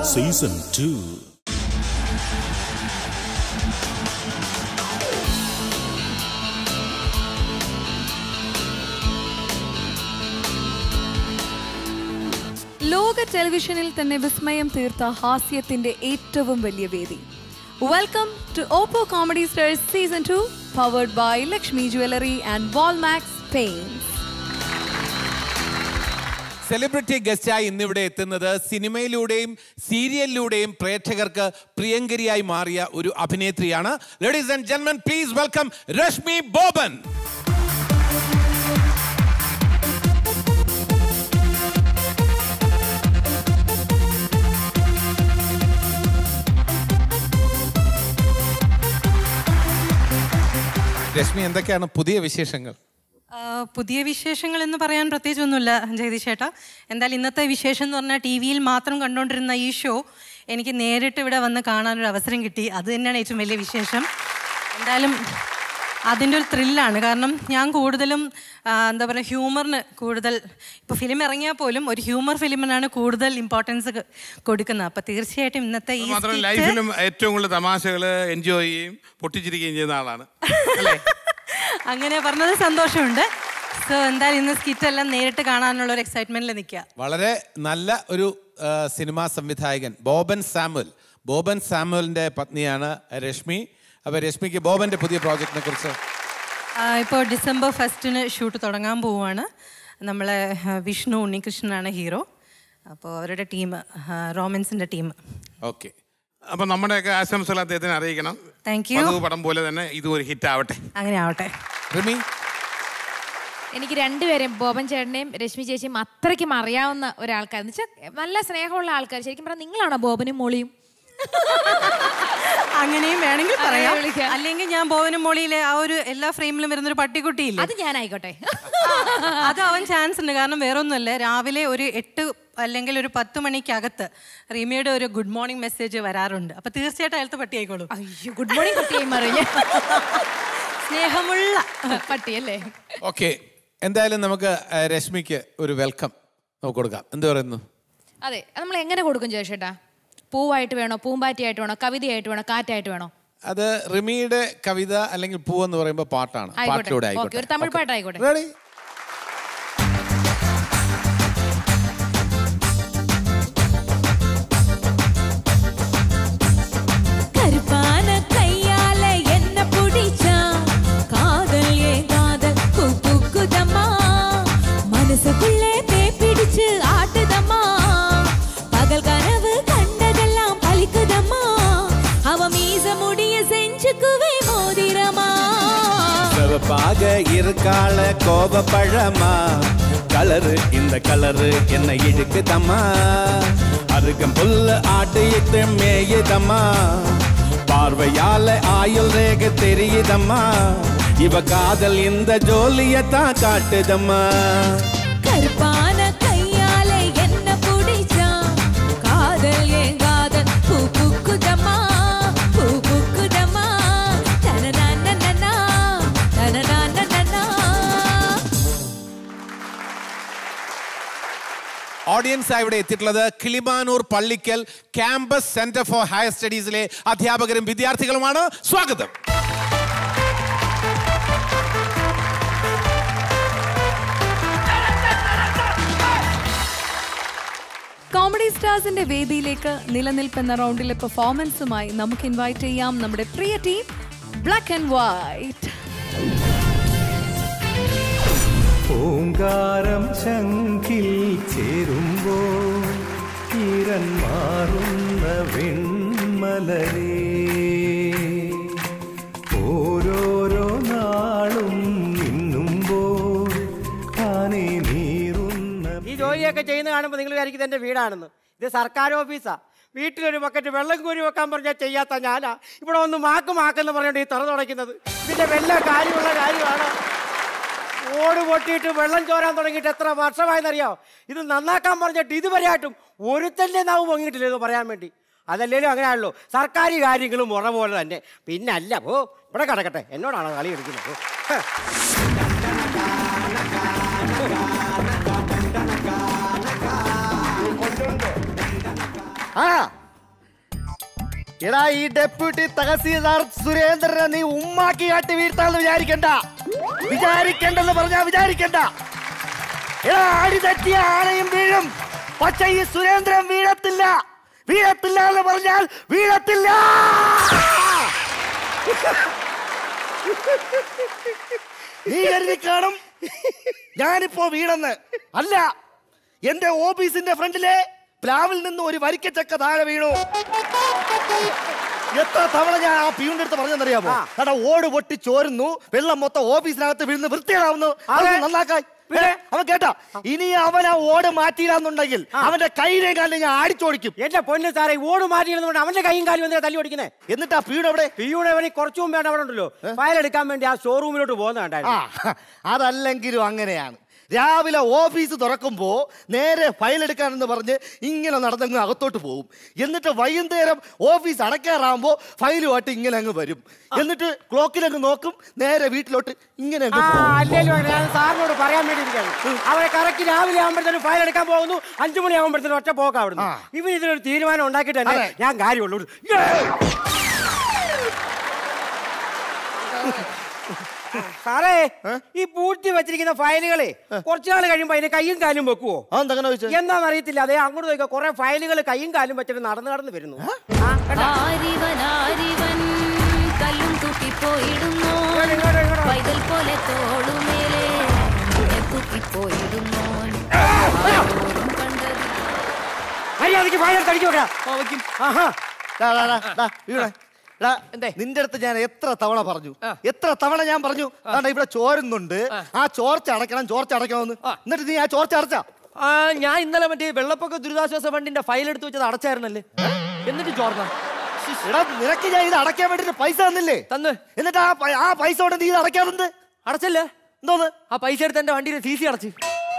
Season two ലോക ടെലിവിഷനിൽ തന്നെ വിസ്മയം തീർത്ത ഹാസ്യത്തിന്റെ ഏറ്റവും വലിയ വേദി welcome to Oppo comedy stars season two powered by Lakshmi jewellery and Walmax paints celebrity ഗസ്റ്റായി ഇന്നിവിടെ എത്തുന്നത് സിനിമയിലൂടെയും സീരിയലിലൂടെയും പ്രേക്ഷകർക്ക് പ്രിയങ്കരിയായി മാറിയ ഒരു അഭിനേത്രിയാണ് ലേഡീസ് ആൻഡ് ജെന്മൻ പ്ലീസ് വെൽക്കം രശ്മി ബോബൻ രശ്മി എന്തൊക്കെയാണ് പുതിയ വിശേഷങ്ങൾ ആ, പുതിയ വിശേഷങ്ങൾ എന്ന് പറയാൻ പ്രത്യേകിച്ചൊന്നുമില്ല ജഗദീഷ് ചേട്ടാ എന്തായാലും ഇന്നത്തെ വിശേഷം എന്ന് പറഞ്ഞാൽ ടി വിയിൽ മാത്രം കണ്ടുകൊണ്ടിരുന്ന ഈ ഷോ എനിക്ക് നേരിട്ട് ഇവിടെ വന്ന് കാണാനൊരു അവസരം കിട്ടി അത് തന്നെയാണ് ഏറ്റവും വലിയ വിശേഷം എന്തായാലും അതിൻ്റെ ഒരു ത്രില്ലാണ് കാരണം ഞാൻ കൂടുതലും ആ, എന്താ പറയുക ഹ്യൂമറിന് കൂടുതൽ ഇപ്പോൾ ഫിലിം ഇറങ്ങിയാൽ പോലും ഒരു ഹ്യൂമർ ഫിലിമിനാണ് കൂടുതൽ ഇമ്പോർട്ടൻസ് കൊടുക്കുന്നത് അപ്പോൾ തീർച്ചയായിട്ടും ഇന്നത്തെ ഈ മാത്രം skit- ലൈഫിലും ഏറ്റവും കൂടുതൽ തമാശകൾ എൻജോയ് ചെയ്യും പൊട്ടിച്ചിരിക്കുകയും ചെയ്യുന്ന ആളാണ് അങ്ങനെ പറഞ്ഞത് സന്തോഷമുണ്ട് സോ എന്തായാലും ഇന്ന് സ്കിറ്റ് എല്ലാം നേരിട്ട് കാണാനുള്ള ഒരു എക്സൈറ്റ്മെന്റിൽ നിൽക്കുക വളരെ നല്ല ഒരു ആ, സിനിമാ സംവിധായകൻ ബോബൻ സാമുൽ ബോബൻ സാമുലിന്റെ പത്നിയാണ് രശ്മി അപ്പൊ രശ്മിക്ക് ബോബന്റെ പുതിയ പ്രോജക്റ്റിനെ കുറിച്ച് ഇപ്പോൾ ഡിസംബർ ഫസ്റ്റിന് ഷൂട്ട് തുടങ്ങാൻ പോവുകയാണ് നമ്മളെ ആ, വിഷ്ണു ഉണ്ണികൃഷ്ണനാണ് ഹീറോ അപ്പോൾ അവരുടെ ടീം റോമൻസിൻ്റെ ടീം ഓക്കെ അപ്പൊ നമ്മുടെയൊക്കെ ആശംസകൾ അദ്ദേഹത്തിന് അറിയിക്കണം താങ്ക് യു പതിവ് പടം പോലെ തന്നെ ഇതും ഒരു ഹിറ്റ് ആവട്ടെ അങ്ങനെ ആവട്ടെ റിമി എനിക്ക് രണ്ടുപേരെയും ബോബൻ ചേട്ടനെയും രശ്മി ചേച്ചിയും അത്രയ്ക്കും അറിയാവുന്ന ഒരാൾക്കാർ എന്ന് വെച്ചാൽ നല്ല സ്നേഹമുള്ള ആൾക്കാർ ശരിക്കും പറഞ്ഞാൽ നിങ്ങളാണോ ബോബനും മോളിയും അങ്ങനെയും വേണമെങ്കിൽ പറയാം അങ്ങനെ വിളിക്കാം. അല്ലെങ്കിൽ ഞാൻ ബോവനും മോളിയിലെ ആ ഒരു എല്ലാ ഫ്രെയിമിലും വരുന്ന ഒരു പട്ടിക്കുട്ടിയില്ലേ അത് ഞാനായിക്കോട്ടെ അത് അവൻ ചാൻസ് ഉണ്ട് കാരണം വേറെ ഒന്നുമല്ല രാവിലെ ഒരു എട്ട് അല്ലെങ്കിൽ ഒരു പത്ത് മണിക്കകത്ത് റീമയുടെ ഒരു ഗുഡ് മോർണിംഗ് മെസ്സേജ് വരാറുണ്ട് അപ്പൊ തീർച്ചയായിട്ടും അയാളത്തെ പട്ടി ആയിക്കോളൂ അയ്യോ ഗുഡ് മോർണിംഗ് കുട്ടിയായി മറിഞ്ഞ സ്നേഹമുള്ള പട്ടിയല്ലേ ഓക്കെ എന്തായാലും നമുക്ക് ആ, രശ്മിക്ക് ഒരു വെൽക്കം നമുക്ക് കൊടുക്കാം എന്ത് പറയുന്നു അതെ അത് നമ്മൾ എങ്ങനെ കൊടുക്കും ചേട്ടാ പൂവായിട്ട് വേണോ പൂമ്പാറ്റിയായിട്ട് വേണോ കവിതയായിട്ട് വേണോ കാറ്റായിട്ട് വേണോ അത് റിമിയുടെ കവിത അല്ലെങ്കിൽ പൂ എന്ന് പറയുമ്പോൾ പാട്ടാണ് ആയിക്കോട്ടെ. പാട്ടിലൂടെ ഓക്കേ, ഒരു തമിഴ് പാട്ടായിക്കോട്ടെ. റെഡി கருப்பான கையால என்ன புடிச்சா காதல் ஏ காதல் பூ பூக்குதம்மா மனசுக்குள்ளே பேய் பிடிச்சு ஆட்டுதம்மா பகல் கனவு கண்டதெல்லாம் பலிக்குதம்மா அவ மீச முடிய செஞ்சுக்குவே மோதிரமா சிவப்பாக இருக்காள கோபப்பழமா கலரு இந்த கலரு என்ன இழுக்குதம்மா அருகம் புல்ல ஆட்டிட்டு மேயுதம்மா பார்வையால ஆயுள் ரேக தெரியுதம்மா இவ காதல் இந்த ஜோலியத்தான் காட்டுதம்மா கருப்பான கையால என்ன புடிச்சா காதல் ஏன் காதல் பூ பூக்குதம்மா பூ பூக்குதம்மா தனநானனனா தனநானனனா ഓഡിയൻസ് ഇവിടെ എത്തിയിട്ടുള്ളത് Kilimanoor Pallickal campus centre for higher സ്റ്റഡീസിലെ അധ്യാപകരും വിദ്യാർത്ഥികളുമാണ് സ്വാഗതം കോമഡി സ്റ്റാർസിന്റെ വേദിയിലേക്ക് നിലനിൽപ്പെന്ന റൗണ്ടിലെ പെർഫോമൻസുമായി നമുക്ക് ഇൻവൈറ്റ് ചെയ്യാം നമ്മുടെ പ്രിയ ടീം ബ്ലാക്ക് ആൻഡ് വൈറ്റ് ഓങ്കാരം ശങ്കിൽ ചേരുമ്പോൾ ഈരൻ മാറുന്ന വെൺമലരേ ഓരോരോ നാളും മിന്നുമ്പോൾ താനേ നീറുന്ന ഈ ജോലിയൊക്കെ ചെയ്യുന്ന കാണുമ്പോൾ നിങ്ങൾ വിചാരിക്കും എൻ്റെ വീടാണെന്ന് ഇത് സർക്കാർ ഓഫീസാ വീട്ടിലൊരു ബക്കറ്റ് വെള്ളം കോരി വെക്കാൻ പറഞ്ഞാൽ ചെയ്യാത്ത ഞാനാ ഇവിടെ ഒന്ന് മാക്ക് മാക്കെന്ന് പറഞ്ഞുകൊണ്ട് ഈ തുറ തുടയ്ക്കുന്നത് ഇതിൻ്റെ വല്ല കാര്യമുള്ള കാര്യമാണ് ഓട് പൊട്ടിയിട്ട് വെള്ളം ചോരാൻ തുടങ്ങിയിട്ട് എത്ര വർഷമായെന്നറിയാമോ ഇത് നന്നാക്കാൻ പറഞ്ഞിട്ട് ഇതുവരെയായിട്ടും ഒരുത്തല്ലേ നാവ് പൊങ്ങിയിട്ടില്ല ഇത് പറയാൻ വേണ്ടി അതല്ലേലും അങ്ങനെയാണല്ലോ സർക്കാർ കാര്യങ്ങളും മുറ പോലെ തന്നെ പിന്നെ അല്ല ഓ ഇവിടെ കിടക്കട്ടെ എന്നോടാണോ കളി എടുക്കുന്നത് ഹ്. ആ എടാ ഈ ഡെപ്യൂട്ടി തഹസീൽദാർ സുരേന്ദ്രനെ നീ ഉമ്മാക്കി കാട്ടി വീഴ്ത്താന്ന് വിചാരിക്കണ്ട വിചാരിക്കണ്ടെന്ന് പറഞ്ഞാ വിചാരിക്കണ്ട എടാ അടി തെറ്റിയ ആനയും വീഴും പക്ഷെ ഈ സുരേന്ദ്രൻ വീഴത്തില്ല വീഴത്തില്ല എന്ന് പറഞ്ഞാൽ വീഴത്തില്ല നീ കരുതി കാണും ഞാനിപ്പോ വീണെന്ന് അല്ല എന്റെ ഓഫീസിന്റെ ഫ്രണ്ടിലെ പ്ലാവിൽ നിന്ന് ഒരു വരിക്കച്ചക്ക താഴെ വീണു എത്ര തവണ ഞാൻ ആ പിയൂന്റെ അടുത്ത് പറഞ്ഞെന്നറിയാമോ എടാ ഓട് പൊട്ടി ചോരുന്നു വെള്ളം മൊത്തം ഓഫീസിനകത്ത് വീഴുന്നു വൃത്തിയാവുന്നു അത് നന്നാക്കാൻ ഏ, അവൻ കേട്ടാ ഇനി അവൻ ആ ഓട് മാറ്റിയില്ലാന്നുണ്ടെങ്കിൽ അവന്റെ കയ്യിലെ കാലിൽ ഞാൻ ആടിച്ചോടിക്കും എന്റെ പൊന്ന് സാറേ ഓട് മാറ്റിയിരുന്നുകൊണ്ട് അവന്റെ കൈയും കാലും എന്തിനാ തല്ലി ഓടിക്കുന്നേ എന്നിട്ട് ആ പിയൂൺ എവിടെ പിയൂടെ അവന് കുറച്ചു മുമ്പേ അവിടെ ഉണ്ടല്ലോ ഫയൽ എടുക്കാൻ വേണ്ടി ആ ഷോറൂമിലോട്ട് ആ പോകുന്നുണ്ടായിരുന്നു അതല്ലെങ്കിലും അങ്ങനെയാണ് രാവിലെ ഓഫീസ് തുറക്കുമ്പോ നേരെ ഫയൽ എടുക്കാനെന്ന് പറഞ്ഞ് ഇങ്ങനെ നടന്നങ്ങ് അകത്തോട്ട് പോകും എന്നിട്ട് വൈകുന്നേരം ഓഫീസ് അടയ്ക്കാറാകുമ്പോ ഫയലുമായിട്ട് ഇങ്ങനെ അങ്ങ് വരും എന്നിട്ട് ക്ലോക്കിലങ്ങ് നോക്കും നേരെ വീട്ടിലോട്ട് ഇങ്ങനെ അങ്ങ് ആ, പോകും. അല്ലേലും ഞാൻ സാറിനോട് പറയാൻ വേണ്ടി ഇരിക്കുകയാണ് അവരെ കറക്റ്റ് രാവിലെ ആകുമ്പോഴത്തേനും ഫയൽ എടുക്കാൻ പോകുന്നു അഞ്ചു മണി ആകുമ്പോഴത്തേനും ഒറ്റ പോക്ക് അവിടുന്ന് ഇവൻ ഇതിനൊരു തീരുമാനം ഉണ്ടാക്കിയിട്ട് തന്നെ ഞാൻ കാര്യമുള്ളൂ സാറേ ഈ പൂഴ്ത്തി വെച്ചിരിക്കുന്ന ഫയലുകളെ കുറച്ചു നാൾ കഴിയുമ്പോ അതിന് കയ്യും കാലും വെക്കുവോ അതെന്തങ്ങനെ ചോദിച്ചത് എന്താണെന്ന് അറിയത്തില്ല അതേ അങ്ങോട്ട് നോക്കിയാൽ കുറെ ഫയലുകൾ കയ്യും കാലും വെച്ചിട്ട് നടന്നു നടന്ന് വരുന്നു ആ, കണ്ടോ? ആരിവൻ ആരിവൻ കല്ലും തൂക്കിപ്പോയിടുന്നു പൈതൽ പോലെ തോളുമേലെ നിന്നെ തൂക്കിപ്പോയിടുന്നു ആരോരും കണ്ടത് മര്യാദയ്ക്ക് ഫയൽ തടിച്ചു വെക്കാം ആഹാ ഡാ, ഡാ, ഡാ, ഡാ, ഇവിടെ. ഡാ, നിന്റെ അടുത്ത് ഞാൻ എത്ര തവണ പറഞ്ഞു എത്ര തവണ ഞാൻ പറഞ്ഞു അതാണ്ട് ഇവിടെ ചോരുന്നുണ്ട് ആ ചോർച്ച അടയ്ക്കണം ചോർച്ച അടയ്ക്കണമെന്ന് എന്നിട്ട് നീ ആ ചോർച്ച അടച്ചാ ആ ഞാൻ ഇന്നലെ മറ്റേ വെള്ളപ്പൊക്ക ദുരിതാശ്വാസ ഫണ്ടിന്റെ ഫയൽ എടുത്ത് വെച്ചത് അടച്ചായിരുന്നല്ലേ എന്നിട്ട് ചോർന്ന എടാ നിനക്ക് ഞാൻ ഇത് അടയ്ക്കാൻ വേണ്ടിട്ട് പൈസ തന്നില്ലേ തന്ന് എന്നിട്ട് ആ പൈ- ആ പൈസ കൊണ്ട് നീ ഇത് അടയ്ക്കാറുണ്ട് അടച്ചല്ലേ എന്തോന്ന് ആ പൈസ എടുത്ത് എന്റെ വണ്ടിയുടെ സി സി അടച്ച്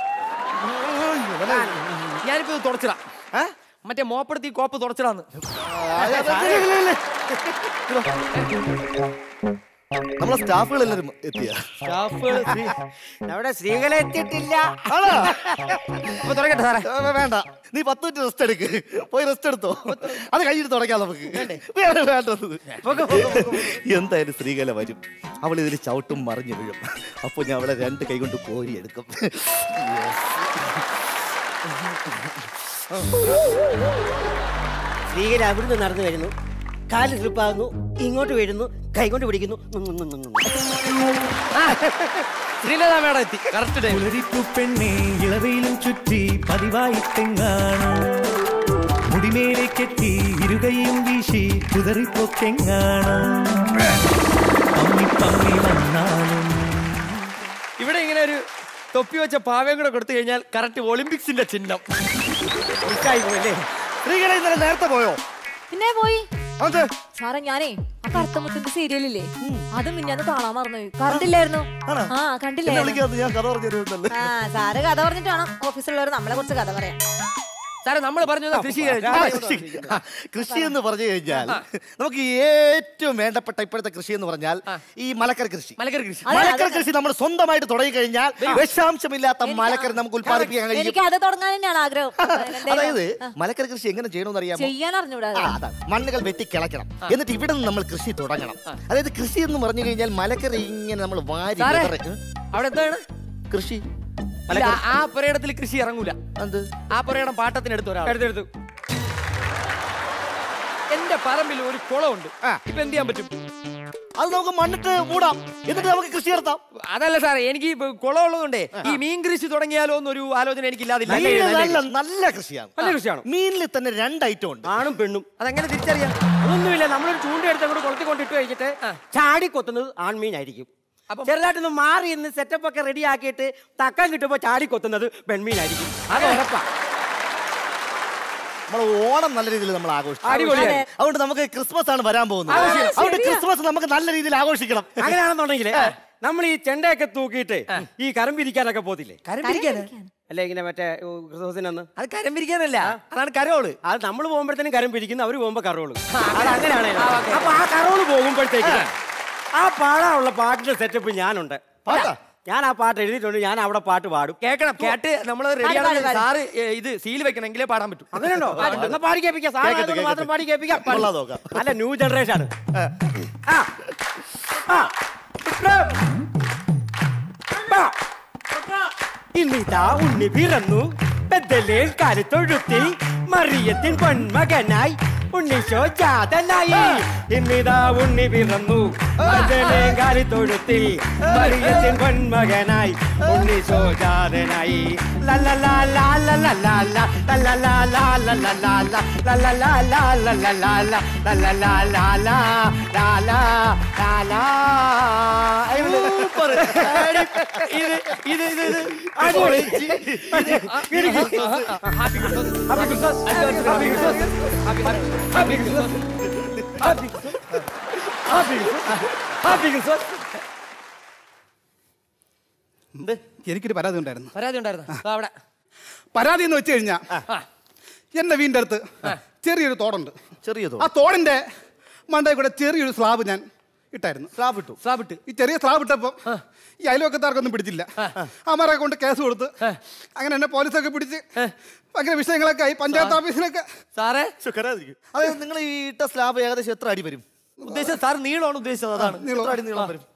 ഞാനിപ്പോ ഇത് തുടച്ചിടാ മറ്റേ മോപ്പെടുത്തി ഈ കോപ്പ് തുടച്ചിടാന്ന് നമ്മളെ സ്റ്റാഫുകൾ എല്ലാവരും എത്തിയ അവിടെ സ്ത്രീകളെ എത്തിയിട്ടില്ല അപ്പൊ തുടങ്ങട്ടെ സാറേ വേണ്ട നീ പത്ത് മിനിറ്റ് റെസ്റ്റ് എടുക്ക് പോയി റെസ്റ്റ് എടുത്തോ അത് കഴിഞ്ഞിട്ട് തുടങ്ങാം നമുക്ക് വേണ്ട വേണ്ടത് എന്തായാലും സ്ത്രീകല വരും അവൾ ഇതിൽ ചവിട്ടും മറിഞ്ഞു വീഴും അപ്പോൾ ഞാൻ അവളെ രണ്ട് കൈ കൊണ്ട് കോരി എടുക്കും സ്ത്രീകൾ അവിടുന്ന് നടന്നു വരുന്നു കാല് സ്ലിപ്പാകുന്നു ഇങ്ങോട്ട് വീഴുന്നു കൈകൊണ്ട് പിടിക്കുന്നു ശ്രീലത മേഡം എത്തി കറക്റ്റ് ടൈം പുലരിപ്പു പെണ്ണേ ഇളവയിലും ചുറ്റി പതിവായി തെങ്ങാണ് മുടിമേലെ കെട്ടി ഇരുകയും വീശി കുതറിപ്പൊക്കെങ്ങാണ് പമ്മി പമ്മി വന്നാലും ഇവിടെ ഇങ്ങനെ ഒരു തൊപ്പി വെച്ച പാവയും കൂടെ കൊടുത്തു കഴിഞ്ഞാൽ കറക്റ്റ് ഒളിമ്പിക്സിന്റെ ചിഹ്നം പോയല്ലേ സ്ത്രീകളെ ഇന്നലെ നേരത്തെ പോയോ പിന്നെ പോയി അത് സാറേ ഞാനേ ആ കറുത്തമുത്തിന്റെ സീരിയലില്ലേ അത് മിന്നാന്ന് കാണാൻ മറന്നു കണ്ടില്ലായിരുന്നു ആ എന്നെ കണ്ടില്ലായിരുന്നു വിളിക്കാതെ ഞാൻ കഥ പറഞ്ഞു തരുന്നല്ലേ ആ സാറ് കഥ പറഞ്ഞിട്ട് വേണം ഓഫീസിലുള്ളവർ നമ്മളെ കുറിച്ച് കഥ പറയാം സാറേ നമ്മൾ പറഞ്ഞത് കൃഷി ആ, കൃഷി. ആ, കൃഷി എന്ന് പറഞ്ഞു കഴിഞ്ഞാൽ നമുക്ക് ഏറ്റവും വേണ്ടപ്പെട്ട ഇപ്പോഴത്തെ കൃഷി എന്ന് പറഞ്ഞാൽ ഈ മലക്കര കൃഷി മലക്കര കൃഷി മലക്കര കൃഷി നമ്മൾ സ്വന്തമായിട്ട് തുടങ്ങി കഴിഞ്ഞാൽ വിഷാംശമില്ലാത്ത മലക്കര നമുക്ക് ഉത്പാദിപ്പിക്കാൻ കഴിയും എനിക്ക് അത് തുടങ്ങാൻ തന്നെയാണ് ആഗ്രഹം അതായത് മലക്കര കൃഷി എങ്ങനെ ചെയ്യണമെന്ന് അറിയാമോ ചെയ്യാൻ അറിഞ്ഞൂടാ ആ, അതാണ് മണ്ണുകൾ വെട്ടി കിളയ്ക്കണം എന്നിട്ട് ഇവിടെ നിന്ന് നമ്മൾ കൃഷി തുടങ്ങണം അതായത് കൃഷി എന്ന് പറഞ്ഞു കഴിഞ്ഞാൽ മലക്കര ഇങ്ങനെ നമ്മൾ വാരി സാറേ, വിതറി- ഉം? അവിടെ എന്താണ് കൃഷി ഇല്ല, ആ പുരയിടത്തിൽ കൃഷി ഇറങ്ങൂല എന്ത് ആ പുരയിടം പാട്ടത്തിന് എടുത്തു ഒരാൾ എടുത്തെടുത്തു എന്റെ പറമ്പിൽ ഒരു കുളമുണ്ട് ഇപ്പൊ എന്ത് ചെയ്യാൻ പറ്റും അത് നമുക്ക് മണ്ണിട്ട് മൂടാം എന്നിട്ട് നമുക്ക് കൃഷി നടത്താം അതല്ല സാറേ എനിക്ക് ഈ കുളം ഉള്ളതുകൊണ്ടേ ഈ മീൻ കൃഷി തുടങ്ങിയാലോ എന്നൊരു ആലോചന എനിക്ക് ഇല്ലാതില്ല മീന് നല്ല നല്ല കൃഷിയാണ് നല്ല കൃഷിയാണ് മീനിൽ തന്നെ രണ്ട് ഐറ്റം ഉണ്ട് ആണും പെണ്ണും അതെങ്ങനെ തിരിച്ചറിയാം അതൊന്നുമില്ല നമ്മളൊരു ചൂണ്ടെടുത്ത് അങ്ങോട്ട് കൊളുത്തി കൊണ്ടിട്ട് കഴിഞ്ഞിട്ട് ചാടി കൊത്തുന്നത് ആൺമീനായിരിക്കും ചെറുതായിട്ടൊന്ന് മാറി ഇന്ന് സെറ്റപ്പ് ഒക്കെ റെഡി ആക്കിയിട്ട് തക്കം കിട്ടുമ്പോൾ ചാടി കൊത്തുന്നത് പെൺമീനായിരിക്കും അത് ഉറപ്പാ നമ്മൾ ഓണം നല്ല രീതിയിൽ നമ്മൾ ആഘോഷിക്കും അടിപൊളിയാണ്. അതുകൊണ്ട് നമുക്ക് ക്രിസ്മസ് ആണ് വരാൻ പോകുന്നത് ആഘോഷിക്കണം. അതുകൊണ്ട് ശരിയാ. ക്രിസ്മസ് നമുക്ക് നല്ല രീതിയിൽ ആഘോഷിക്കണം അങ്ങനെയാണെന്നുണ്ടെങ്കിൽ നമ്മൾ ഈ ചെണ്ടയൊക്കെ തൂക്കിയിട്ട് ഈ കരം പിരിക്കാനൊക്കെ പോത്തില്ലേ കരം പിരിക്കാനാ? അല്ല ഇങ്ങനെ മറ്റേ ഓ, ക്രിസ്മസിനന്ന് അത് കരം പിരിക്കാനല്ല അതാണ് കരോള് അത് നമ്മൾ പോകുമ്പോഴത്തേനും കരം പിരിക്കുന്നു അവർ പോകുമ്പോ കറോള് അത് അങ്ങനെയാണ് അപ്പൊ ആ കറോള് പോകുമ്പോഴത്തേക്ക് ആ പാടാനുള്ള പാട്ടിന്റെ സെറ്റപ്പ് ഞാനുണ്ട് പാട്ടാ? ഞാൻ ആ പാട്ട് എഴുതിയിട്ടുണ്ട് ഞാൻ അവിടെ പാട്ട് പാടും കേൾക്കണം കേട്ട് നമ്മൾ റെഡിയാണ് സാറ് ഏ, ഇത് സീൽ വെക്കണമെങ്കിലേ പാടാൻ പറ്റും അങ്ങനെയുണ്ടോ എന്നാ പാടി കേൾപ്പിക്കാം സാർ കേൾക്കട്ടെ, ആയതുകൊണ്ട് മാത്രം പാടി കേൾപ്പിക്കാം കൊള്ളാം നോക്കാം. അല്ല ന്യൂ ജനറേഷൻ ആണ് ആ. ആ. ആ. ഇന്നിതാ ഉണ്ണി പിറന്നു ബെത്തലേൽ കരുത്തൊഴുത്തി മറിയത്തിൻ പൊന്മകനായി ഉണ്ണിശോ ജാതനായി ഇന്നിതാ ഉണ്ണി പിറന്നു ബെത്തലേൽ കരുത്തൊഴുത്തി മറിയത്തിൻ പൊന്മകനായി ഉണ്ണിശോ ജാതനായി ലല്ലലാ ലാ ലല്ലലാ ലാ ലല്ലലാ ലാ ലല്ലലാ ലാ ലല്ലലാ ലാ ലല്ലലാ ലാ ലല്ലലാ ലാ ലാ ലാ ലാ ലാ ലാ സൂപ്പർ. ഇത് ഇത് ഇത് ഇത് അടിപൊളി. Happy Christmas happy Christmas happy Christmas happy happy Christmas happy happy Christmas എന്ത് എനിക്കൊരു പരാതി ഉണ്ടായിരുന്നു പരാതി ഉണ്ടായിരുന്നു ദാ അവിടെ പരാതി എന്ന് വെച്ച് കഴിഞ്ഞാ എന്റെ വീടിന്റെ അടുത്ത് ചെറിയൊരു തോടുണ്ട് ചെറിയ ആ തോടിന്റെ മണ്ടയിൽ കൂടെ ചെറിയൊരു സ്ലാബ് ഞാൻ ഇട്ടായിരുന്നു സ്ലാബ് ഇട്ടു സ്ലാബ് ഇട്ട് ഈ ചെറിയ സ്ലാബ് ഇട്ടപ്പം ഈ അയൽവക്കത്താർക്കൊന്നും പിടിച്ചില്ല അമാരെ കൊണ്ട് കേസ് കൊടുത്ത് അങ്ങനെ എന്നെ പോലീസൊക്കെ പിടിച്ച് ഭയങ്കര വിഷയങ്ങളൊക്കെ ആയി പഞ്ചായത്ത് ഓഫീസിലൊക്കെ സാറേ അതെ നിങ്ങൾ ഈ ഇട്ട സ്ലാബ് ഏകദേശം എത്ര അടി വരും ഉദ്ദേശിച്ചത് സാർ നീളമാണ് ഉദ്ദേശിച്ചത് അതാണ് എത്ര അടി നീളം വരും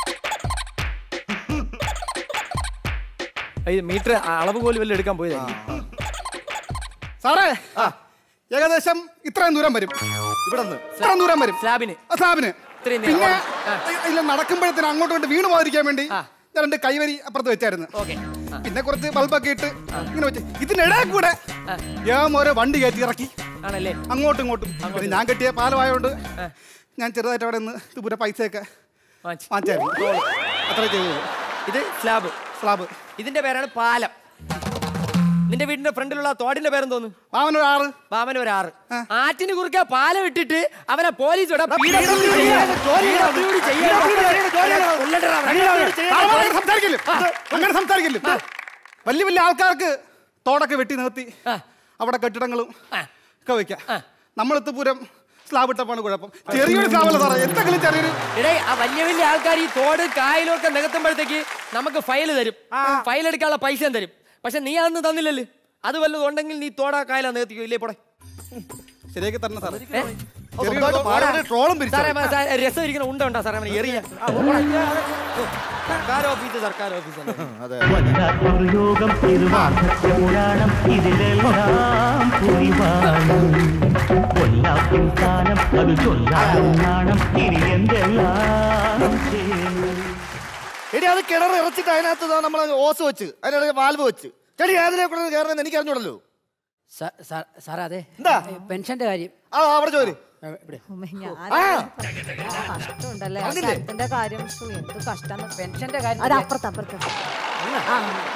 ഇത് മീറ്റർ അളവ് പോലും വല്ല എടുക്കാൻ പോയതായിരിക്കും സാറേ ഏകദേശം ഇത്രയും ദൂരം വരും ഇവിടെ ഇത്രയും ദൂരം വരും സ്ലാബിന് ആ സ്ലാബിന് ഇത്രയും പിന്നെ നീളം. ഇല്ല നടക്കുമ്പോഴത്തേന് അങ്ങോട്ട് കൊണ്ട് വീണ് പോകാതിരിക്കാൻ വേണ്ടി ഞാൻ രണ്ട് കൈവരി അപ്പുറത്ത് വെച്ചായിരുന്നു ഓക്കെ പിന്നെ കുറച്ച് ബൾബൊക്കെ ഇട്ട് ഇങ്ങനെ വെച്ച് ഇതിനിടെ കൂടെ ഞാൻ ഓരോ വണ്ടി കയറ്റി ഇറക്കി ആണല്ലേ അങ്ങോട്ടും ഇങ്ങോട്ടും പിന്നെ ഞാൻ കെട്ടിയ പാലമായോണ്ട് ഞാൻ ചെറുതായിട്ട് അവിടെ നിന്ന് ഇതുപോലെ പൈസയൊക്കെ വാങ്ങിച്ചായിരുന്നു അത്ര ചെയ്തു ഇത് സ്ലാബ് സ്ലാബ് ഇതിന്റെ പേരാണ് പാലം നിന്റെ വീടിന്റെ ഫ്രണ്ടിലുള്ള തോടിന്റെ പേരെന്തോന്നു വാമനൊരു ആറ് വാമനൊരു ആറ് ആറ്റിന് കുറുക്കെ പാലം ഇട്ടിട്ട് അവനെ പോലീസ് വിടാം. PWD ചെയ്യാൻ. PWD ചെയ്യാൻ. കൊല്ലണ്ടടാ അവനെ. അങ്ങനെ സംസാരിക്കില്ല അങ്ങനെ സംസാരിക്കില്ല വലിയ വലിയ ആൾക്കാർക്ക് തോടൊക്കെ വെട്ടി നിർത്തി അവിടെ കെട്ടിടങ്ങളും ഒക്കെ വെക്കാം നമ്മളെത്ത് പൂരം സ്ലാബ് ഇട്ടപ്പാണ് കുഴപ്പം ചെറിയൊരു സ്ലാബല്ല സാറേ എന്തെങ്കിലും ചെറിയൊരു എടേ ആ വലിയ വലിയ ആൾക്കാർ ഈ തോട് കായലും ഒക്കെ നികത്തുമ്പോഴത്തേക്ക് നമുക്ക് ഫയൽ തരും ഫയൽ എടുക്കാനുള്ള പൈസയും തരും പക്ഷെ നീ അതൊന്നും തന്നില്ലല്ലോ അത് വല്ലതും ഉണ്ടെങ്കിൽ നീ തോടാ കായലാ നികത്തിക്കോ ഇല്ലേ പോടെ ശരിയാക്കി തരണം സാറേ ഏ? സ്വന്തമായിട്ട് പാടാൻ ട്രോളും പിരിച്ചു സാറേ മ- സാറേ, രസം ഇരിക്കുന്ന ഉണ്ട ഉണ്ടാ സാറേ അവനെ എറിയാ സർക്കാർ ഓഫീസ് സർക്കാർ ഓഫീസ് വല്ലാത്തൊരു യോഗം തിരുവാർദ്ധത്യ പുരാണം ഇതിലെല്ലാം പുലിവാണ് കൊല്ലാപ്പിൻ കാലം അത് ചൊല്ലാനും നാണം ഇനി എന്തെല്ലാം ചെയ്യണം എടി അത് കിണർ ഇറച്ചിട്ട് അതിനകത്ത് നമ്മൾ ഓസ് വെച്ച് അതിനിടയിൽ വാൽവ് വെച്ച് ചെടി ഏതിനെ കൂടെ കയറുന്നത് എനിക്ക് അറിഞ്ഞൂടല്ലോ സാറേ അതെ എന്താ പെൻഷന്റെ കാര്യം ആ അവിടെ ചോര് ആ. കഷ്ടമുണ്ടല്ലേ പറഞ്ഞില്ലേ? സ്ഥലത്തിന്റെ കാര്യം ശ്ശോ, എന്ത് കഷ്ടം പെൻഷന്റെ കാര്യം അത് അപ്പുറത്ത് അപ്പുറത്ത് ആ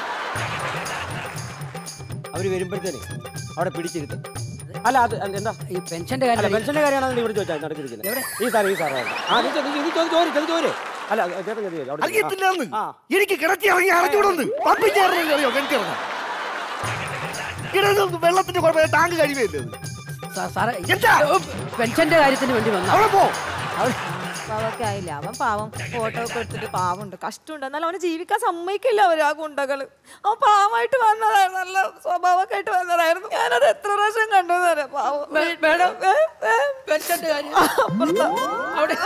അവര് വരുമ്പോഴത്തേനെ അവിടെ പിടിച്ചിരുത്തും അല്ല അത് അല്ല, എന്താ ഈ പെൻഷന്റെ അല്ല കാര്യം പെൻഷന്റെ കാര്യമാണെന്ന് ഇവിടെ ചോദിച്ചാൽ നടത്തിരിക്കുന്നത് ഈ സാറേ ഈ സാറേ ആ നീ ചോ- നീ- നീ ചോദി ചോര് ചോദി ചോര് അല്ല ചേട്ടൻ ചോദി ചോദി. അവിടെ ചോദി. അറിയത്തില്ലെന്ന് ആ. എനിക്ക് കിടത്തി ഇറങ്ങി അറിഞ്ഞൂടെന്ന് പപ്പിച്ചേറിയോ കിണറ്റി ഇറങ്ങാം കിടന്ന് വെള്ളത്തിന്റെ കുഴപ്പമില്ല ടാങ്ക് കഴിവില്ലേ സാ- സാറേ എന്താ പെൻഷന്റെ കാര്യത്തിന് വേണ്ടി വന്ന അവിടെ പോ പാവൊക്കെ ആയില്ല അവൻ പാവം ഫോട്ടോ ഒക്കെ എടുത്തിട്ട് പാവമുണ്ട് കഷ്ടമുണ്ട് എന്നാലും അവന് ജീവിക്കാൻ സമ്മതിക്കില്ല അവർ ആ ഗുണ്ടകള് അവൻ പാവമായിട്ട് വന്നതായിരുന്നു നല്ല സ്വഭാവമൊക്കെ ആയിട്ട് വന്നതായിരുന്നു ഞാനത് എത്ര പ്രാവശ്യം കണ്ടു തരാം പാവം മേഡം ഏ, ഏ, പെൻഷന്റെ കാര്യം അപ്പുറത്താ. അവിടെ